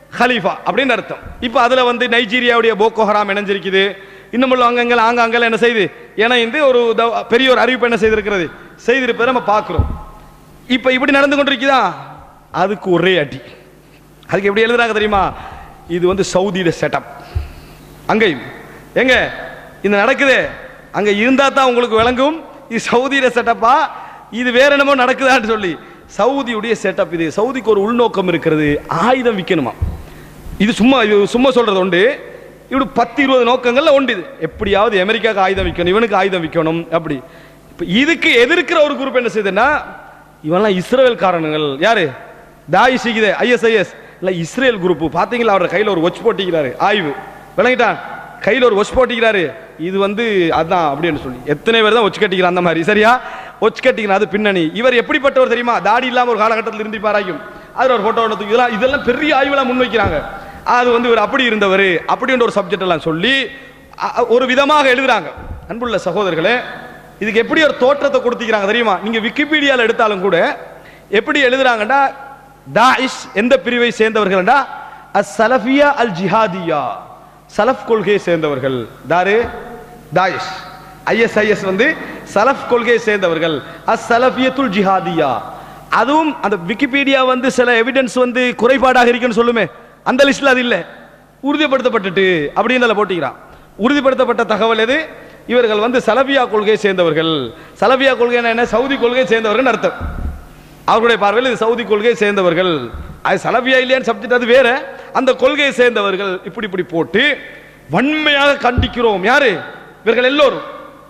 ஹலீஃபா அப்படின்னு அர்த்தம் இப்போ அதுல வந்து நைஜீரியாவுடைய போக்கோ ஹராம் இணைஞ்சிருக்குது இன்னும் உள்ள அங்கங்கள் ஆங்காங்கல் என்ன செய்து இணைந்து ஒரு த- பெரிய ஒரு அறிவிப்பு என்ன செய்திருக்கிறது செய்திருப்பதை நம்ம பார்க்கிறோம் இப்போ இப்படி நடந்து கொண்டிருக்குதா அதுக்கு ஒரே அடி அதுக்கு எப்படி எழுதுறாங்க தெரியுமா இது வந்து சவுதியில செட்டப் அங்கேயும் எங்க இது நடக்குது அங்க இருந்தா தான் உங்களுக்கு விளங்கும் இது சவுதியில செட்டப்பா இது வேற என்னமோ நடக்குதான்னு சொல்லி சவுதியுடைய செட்டப் இது சவுதிக்கு ஒரு உள்நோக்கம் இருக்கிறது ஆயுதம் விற்கணுமா இது சும்மா இது சும்மா சொல்றது உண்டு இப்படி பத்து இருபது நோக்கங்கள்ல உண்டு இது எப்படியாவது அமெரிக்காவுக்கு ஆயுதம் விற்கணும் இவனுக்கு ஆயுதம் விற்கணும் அப்படி இப்ப இதுக்கு எதிர்க்கிற ஒரு குரூப் என்ன செய்யுதுன்னா இவன்லாம் இஸ்ரேல் காரணங்கள் யாரு தாயிஷ் இருக்குது ஐஎஸ்ஐஎஸ் இல்ல இஸ்ரேல் குரூப் பாத்தீங்களா அவர் கையில ஒரு ஒச் போட்டிக்கிறாரு ஆய்வு விளங்கிட்டான் கையில ஒரு ஒச் போட்டிக்கிறாரு இது வந்து அதான் அப்படின்னு சொல்லி எத்தனை பேர் தான் ஒச்சு கட்டிக்கிறான் அந்த மாதிரி சரியா ஒச்சு கட்டிக்கிறான் அது பின்னணி இவர் எப்படிப்பட்டவர் தெரியுமா தாடி இல்லாம ஒரு காலகட்டத்தில் இருந்து பாராயும் அதுல ஒரு போட்டோ எடுத்து இதெல்லாம் இதெல்லாம் பெரிய ஆய்வுலாம் முன்வைக்கிறாங்க அது வந்து இவர் அப்படி இருந்தவர் அப்படின்ற ஒரு சப்ஜெக்ட் எல்லாம் சொல்லி அ- அ- ஒரு விதமாக எழுதுறாங்க அன்புள்ள சகோதரர்களே இதுக்கு எப்படி ஒரு தோற்றத்தை கொடுத்திக்கிறாங்க தெரியுமா நீங்க விக்கிபீடியால எடுத்தாலும் கூட எப்படி எழுதுறாங்கன்னா தாயிஷ் எந்த பிரிவை சேர்ந்தவர்கள்டா அஸ் சலஃபியா அல் ஜிஹாதியா சலஃப் கொள்கையை சேர்ந்தவர்கள் தாரு தாயிஷ் ஐஎஸ்ஐஎஸ் வந்து சலஃப் கொள்கையை சேர்ந்தவர்கள் அஸ் சலஃபியத்துல் ஜிஹாதியா அதுவும் அந்த விக்கிபீடியா வந்து சில எவிடன்ஸ் வந்து குறைபாடாக இருக்குன்னு சொல்லுமே அந்த லிஸ்ட்ல அது இல்லை உறுதிப்படுத்தப்பட்டுட்டு அப்படின்னு அதில் போட்டிக்கிறான் உறுதிப்படுத்தப்பட்ட தகவல் எது இவர்கள் வந்து சலபியா கொள்கையை சேர்ந்தவர்கள் சலபியா கொள்கை என்ன சவுதி கொள்கையை சேர்ந்தவர்கள் அர்த்தம் அவர்களுடைய பார்வையில் இது சவுதி கொள்கையை சேர்ந்தவர்கள் அது சலபியா இல்லையான்னு சப்ஜெக்ட் அது வேற அந்த கொள்கையை சேர்ந்தவர்கள் இப்படி இப்படி போட்டு வன்மையாக கண்டிக்கிறோம் யாரு இவர்கள் எல்லோரும்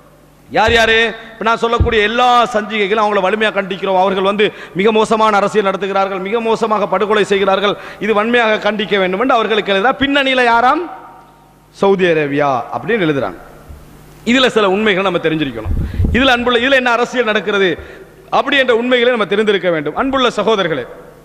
யார் யாரு இப்ப நான் சொல்லக்கூடிய எல்லா சஞ்சிகைகளும் அவங்கள வலிமையாக கண்டிக்கிறோம் அவர்கள் வந்து மிக மோசமான அரசியல் நடத்துகிறார்கள் மிக மோசமாக படுகொலை செய்கிறார்கள் இது வன்மையாக கண்டிக்க வேண்டும் என்று அவர்களுக்கு எழுதுறா பின்னணியில யாராம் சவுதி அரேபியா அப்படின்னு எழுதுறாங்க இதுல சில உண்மைகளை நம்ம தெரிஞ்சிருக்கணும் இதுல அன்புள்ள இதுல என்ன அரசியல் நடக்கிறது அப்படி என்ற உண்மைகளை நம்ம தெரிந்திருக்க வேண்டும் அன்புள்ள சகோதரர்களே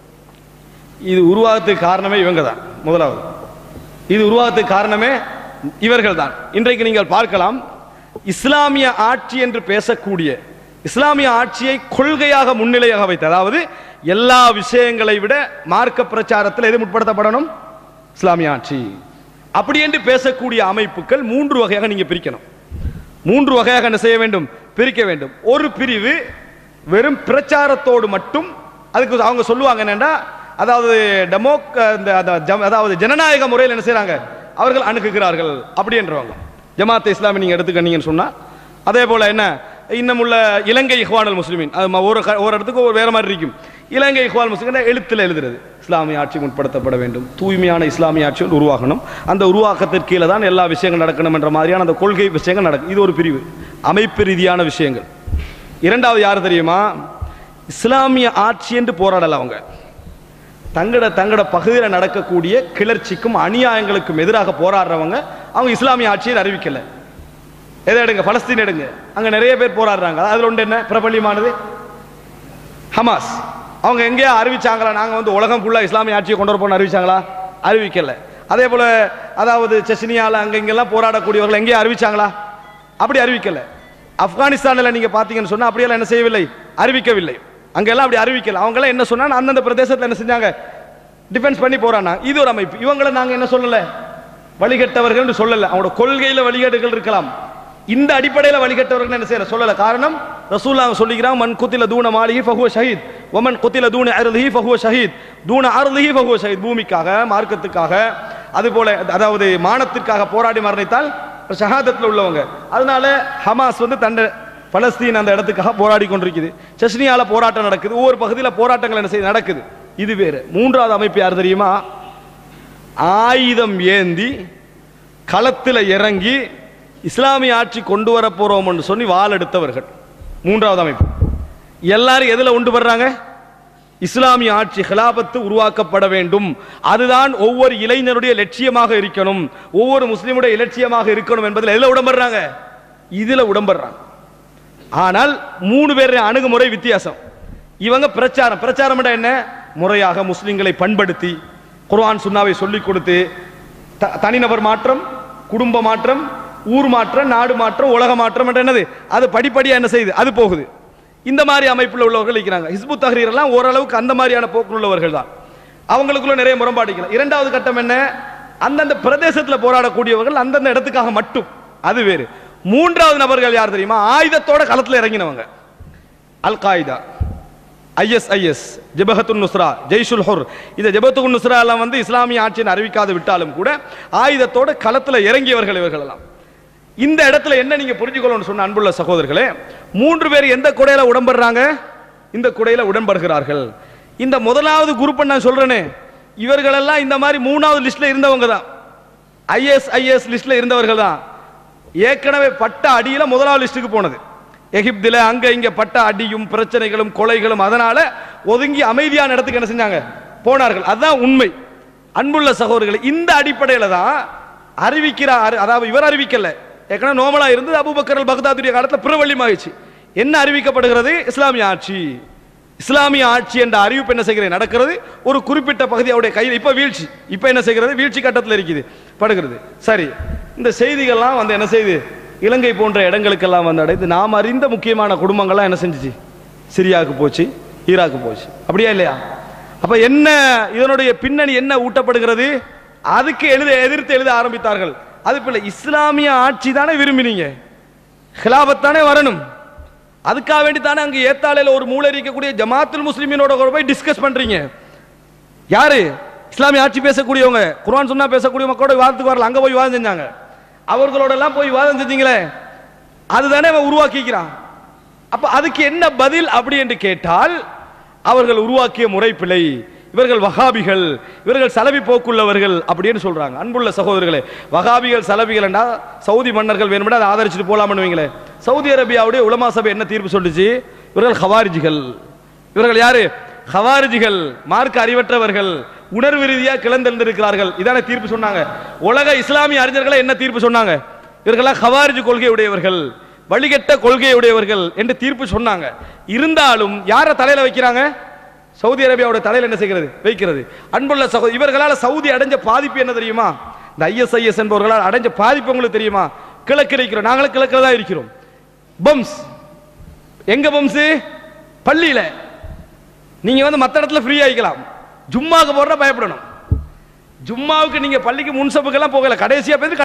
இது உருவாகத்துக்கு காரணமே இவங்க தான் முதலாவது இது உருவாகத்துக்கு காரணமே இவர்கள் தான் இன்றைக்கு நீங்கள் பார்க்கலாம் இஸ்லாமிய ஆட்சி என்று பேசக்கூடிய இஸ்லாமிய ஆட்சியை கொள்கையாக முன்னிலையாக வைத்து அதாவது எல்லா விஷயங்களை விட மார்க்க பிரச்சாரத்தில் எது முற்படுத்தப்படணும் இஸ்லாமிய ஆட்சி அப்படி என்று பேசக்கூடிய அமைப்புகள் மூன்று வகையாக நீங்க பிரிக்கணும் மூன்று வகையாக என்ன செய்ய வேண்டும் பிரிக்க வேண்டும் ஒரு பிரிவு வெறும் பிரச்சாரத்தோடு மட்டும் அதுக்கு அவங்க சொல்லுவாங்க என்னன்னா அதாவது டெமோக் இந்த அத- ஜம்- அதாவது ஜனநாயக முறையில் என்ன செய்றாங்க அவர்கள் அணுகுகிறார்கள் அப்படின்றவங்க ஜமாத் இஸ்லாமி நீங்க எடுத்துக்கிட்டீங்கன்னு சொன்னா அதே போல என்ன இன்னும் உள்ள இலங்கை இஹ்வானல் முஸ்லிமின் அது ம- ஒரு க- ஒரு இடத்துக்கு ஒரு வேற மாதிரி இருக்கும் இலங்கை இஹ்வான் முஸ்லிம் எழுத்துல எழுதுறது இஸ்லாமிய ஆட்சி முற்படுத்தப்பட வேண்டும் தூய்மையான இஸ்லாமிய ஆட்சி ஒன்று உருவாகணும் அந்த உருவாக்கத்திற்கு கீழே தான் எல்லா விஷயங்கள் நடக்கணும் என்ற மாதிரியான அந்த கொள்கை விஷயங்கள் நடக்கும் இது ஒரு பிரிவு அமைப்பு ரீதியான விஷயங்கள் இரண்டாவது யார் தெரியுமா இஸ்லாமிய ஆட்சி என்று போராடல அவங்க தங்கட தங்கட பகுதியில் நடக்கக்கூடிய கிளர்ச்சிக்கும் அநியாயங்களுக்கும் எதிராக போராடுறவங்க அவங்க இஸ்லாமிய ஆட்சியை அறிவிக்கல எதை எடுங்க பலஸ்தீன் எடுங்க அங்க நிறைய பேர் போராடுறாங்க அதுல ஒன்று என்ன பிரபல்யமானது ஹமாஸ் அவங்க எங்கேயா அறிவிச்சாங்களா நாங்க வந்து உலகம் ஃபுல்லா இஸ்லாமிய ஆட்சியை கொண்டு வரப்போன்னு அறிவிச்சாங்களா அறிவிக்கல அதே போல அதாவது செஸ்னியால அங்க இங்கெல்லாம் போராடக்கூடியவர்கள் எங்கேயா அறிவிச்சாங்களா அப்படி அறிவிக்கல ஆப்கானிஸ்தான்ல நீங்க பாத்தீங்கன்னு சொன்னா அப்படியெல்லாம் என்ன செய்யவில்லை அறிவிக்கவில்லை அங்கெல்லாம் அப்படி அறிவிக்கல அவங்க எல்லாம் என்ன சொன்னா அந்தந்த பிரதேசத்துல என்ன செஞ்சாங்க டிஃபென்ஸ் பண்ணி போறானா இது ஒரு அமைப்பு இவங்களை நாங்க என்ன சொல்லல வழிகட்டவர்கள் சொல்லல அவங்களோட கொள்கையில வழிகேடுகள் இருக்கலாம் இந்த அடிப்படையில வழிகட்டவர்கள் என்ன செய்யற சொல்லல காரணம் ரசூல்லா சொல்லிக்கிறான் மன் குத்தில தூண மாளிகை ஃபஹுவ ஷஹீத் ஒமன் குத்தில தூண அருளிஹி ஃபஹுவ ஷஹீத் தூண அருளிஹி ஃபஹுவ ஷஹீத் பூமிக்காக மார்க்கத்துக்காக அதுபோல அதாவது மானத்திற்காக போராடி மரணித்தால் ஷஹாதத்தில் உள்ளவங்க அதனால ஹமாஸ் வந்து தண்டை பலஸ்தீன் அந்த இடத்துக்காக போராடி கொண்டிருக்குது செஸ்னியால போராட்டம் நடக்குது ஒவ்வொரு பகுதியில் போராட்டங்கள் என்ன செய்ய நடக்குது இது வேறு மூன்றாவது அமைப்பு யார் தெரியுமா ஆயுதம் ஏந்தி களத்தில் இறங்கி இஸ்லாமிய ஆட்சி கொண்டு வர போறோம்னு சொல்லி வாள் எடுத்தவர்கள் மூன்றாவது அமைப்பு எல்லாரும் எதுல உண்டு வர்றாங்க இஸ்லாமிய ஆட்சி ஹிலாபத்து உருவாக்கப்பட வேண்டும் அதுதான் ஒவ்வொரு இளைஞருடைய லட்சியமாக இருக்கணும் ஒவ்வொரு முஸ்லிமுடைய இலட்சியமாக இருக்கணும் என்பதில் எதுல உடம்படுறாங்க இதுல உடம்படுறாங்க ஆனால் மூணு பேர் அணுகுமுறை வித்தியாசம் இவங்க பிரச்சாரம் பிரச்சாரம் என்ன முறையாக முஸ்லிம்களை பண்படுத்தி குர்ஆன் சுன்னாவை சொல்லிக் கொடுத்து த- தனிநபர் மாற்றம் குடும்ப மாற்றம் ஊர் மாற்றம் நாடு மாற்றம் உலக மாற்றம் என்ற என்னது அது படிப்படியா என்ன செய்யுது அது போகுது இந்த மாதிரி அமைப்பில் உள்ளவர்கள் இருக்கிறாங்க ஹிஸ்புத் தஹ்ரீர் எல்லாம் ஓரளவுக்கு அந்த மாதிரியான போக்கில் உள்ளவர்கள் தான் அவங்களுக்குள்ள நிறைய முரண்பாடுகள் இரண்டாவது கட்டம் என்ன அந்தந்த பிரதேசத்தில் போராடக்கூடியவர்கள் அந்தந்த இடத்துக்காக மட்டும் அது வேறு மூன்றாவது நபர்கள் யார் தெரியுமா ஆயுதத்தோட களத்தில் இறங்கினவங்க அல் காய்தா ஐஎஸ்ஐஎஸ் ஜெபஹத்துன் நுஸ்ரா ஜெய்ஷுல் ஹுர் இந்த ஜெபத்துன் நுஸ்ரா எல்லாம் வந்து இஸ்லாமிய ஆட்சியை அறிவிக்காது விட்டாலும் கூட ஆயுதத்தோட களத்தில் இறங்கியவர்கள் இவர்கள் எல்லாம் இந்த இடத்துல என்ன நீங்க புரிஞ்சுக்கணும்னு சொன்ன அன்புள்ள சகோதரர்களே மூன்று பேர் எந்த குடையில உடன்படுறாங்க இந்த குடையில உடன்படுகிறார்கள் இந்த முதலாவது குரூப் நான் சொல்றேனே இவர்களெல்லாம் இந்த மாதிரி மூணாவது லிஸ்ட்ல இருந்தவங்க தான் ஐஎஸ் ஐஎஸ் லிஸ்ட்ல இருந்தவர்கள் தான் ஏற்கனவே பட்ட அடியில முதலாவது லிஸ்ட்டுக்கு போனது எகிப்தில அங்க இங்க பட்ட அடியும் பிரச்சனைகளும் கொலைகளும் அதனால ஒதுங்கி அமைதியான இடத்துக்கு என்ன செஞ்சாங்க போனார்கள் அதுதான் உண்மை அன்புள்ள சகோதரர்கள் இந்த அடிப்படையில தான் அறிவிக்கிறார் அதாவது இவர் அறிவிக்கல ஏற்கனவே நோமலா இருந்தது அபூபக்கர் அல் பக்தாதுடைய காலத்துல பிரபல்யமாகிச்சு என்ன அறிவிக்கப்படுகிறது இஸ்லாமிய ஆட்சி இஸ்லாமிய ஆட்சி என்ற அறிவிப்பு என்ன செய்கிறது நடக்கிறது ஒரு குறிப்பிட்ட பகுதி அவருடைய கையில் இப்ப வீழ்ச்சி இப்ப என்ன செய்கிறது வீழ்ச்சி கட்டத்தில் இருக்குது படுகிறது சரி இந்த செய்திகள்லாம் வந்து என்ன செய்யுது இலங்கை போன்ற இடங்களுக்கெல்லாம் வந்து அடைந்து நாம் அறிந்த முக்கியமான குடும்பங்கள்லாம் என்ன செஞ்சுச்சு சிரியாவுக்கு போச்சு ஈராக்கு போச்சு அப்படியா இல்லையா அப்ப என்ன இதனுடைய பின்னணி என்ன ஊட்டப்படுகிறது அதுக்கு எழுத எதிர்த்து எழுத ஆரம்பித்தார்கள் அது பிள்ளை இஸ்லாமிய ஆட்சி தானே விரும்பினீங்க ஹிலாபத் தானே வரணும் அதுக்காக வேண்டி தானே அங்க ஏத்தாலையில ஒரு மூளை இருக்கக்கூடிய ஜமாத்துல் முஸ்லிமினோட கூட போய் டிஸ்கஸ் பண்றீங்க யாரு இஸ்லாமிய ஆட்சி பேசக்கூடியவங்க குர்ஆன் சொன்னா பேசக்கூடிய மக்களோட விவாதத்துக்கு வரல அங்க போய் விவாதம் செஞ்சாங்க அவர்களோட எல்லாம் போய் விவாதம் செஞ்சீங்களே அதுதானே அவன் உருவாக்கிக்கிறான் அப்ப அதுக்கு என்ன பதில் அப்படி என்று கேட்டால் அவர்கள் உருவாக்கிய முறை பிழை இவர்கள் வகாபிகள் இவர்கள் சலபி போக்குள்ளவர்கள் அப்படின்னு சொல்றாங்க அன்புள்ள சகோதரர்களே வகாபிகள் சலபிகள் சவுதி மன்னர்கள் வேணும்னா அதை ஆதரிச்சுட்டு போலாம்னு வைங்களேன் சவுதி அரேபியாவுடைய உலமா சபை என்ன தீர்ப்பு சொல்லுச்சு இவர்கள் ஹவாரிஜிகள் இவர்கள் யாரு ஹவாரிஜிகள் மார்க்க அறிவற்றவர்கள் உணர்வு ரீதியா கிளந்தெழுந்திருக்கிறார்கள் இதான தீர்ப்பு சொன்னாங்க உலக இஸ்லாமிய அறிஞர்களை என்ன தீர்ப்பு சொன்னாங்க இவர்களாம் ஹவாரிஜ் கொள்கை உடையவர்கள் வழிகட்ட கொள்கை உடையவர்கள் என்று தீர்ப்பு சொன்னாங்க இருந்தாலும் யாரை தலையில வைக்கிறாங்க சவுதி அரேபியாவோட தலையில் என்ன செய்கிறது வைக்கிறது அன்புள்ள சகோ இவர்களால் சவுதி அடைஞ்ச பாதிப்பு என்ன தெரியுமா இந்த ஐஎஸ்ஐஎஸ் என்பவர்களால் அடைஞ்ச பாதிப்பு உங்களுக்கு தெரியுமா கிழக்கு இருக்கிறோம் நாங்களும் கிழக்கில் தான் இருக்கிறோம் பம்ஸ் எங்க பம்ஸ் பள்ளியில நீங்க வந்து மத்த இடத்துல ஃப்ரீ ஆகிக்கலாம் ஜும்மாக்கு போடுற பயப்படணும் ஜும்மாவுக்கு நீங்க பள்ளிக்கு முன்சப்புக்கெல்லாம் போகல கடைசியா போய்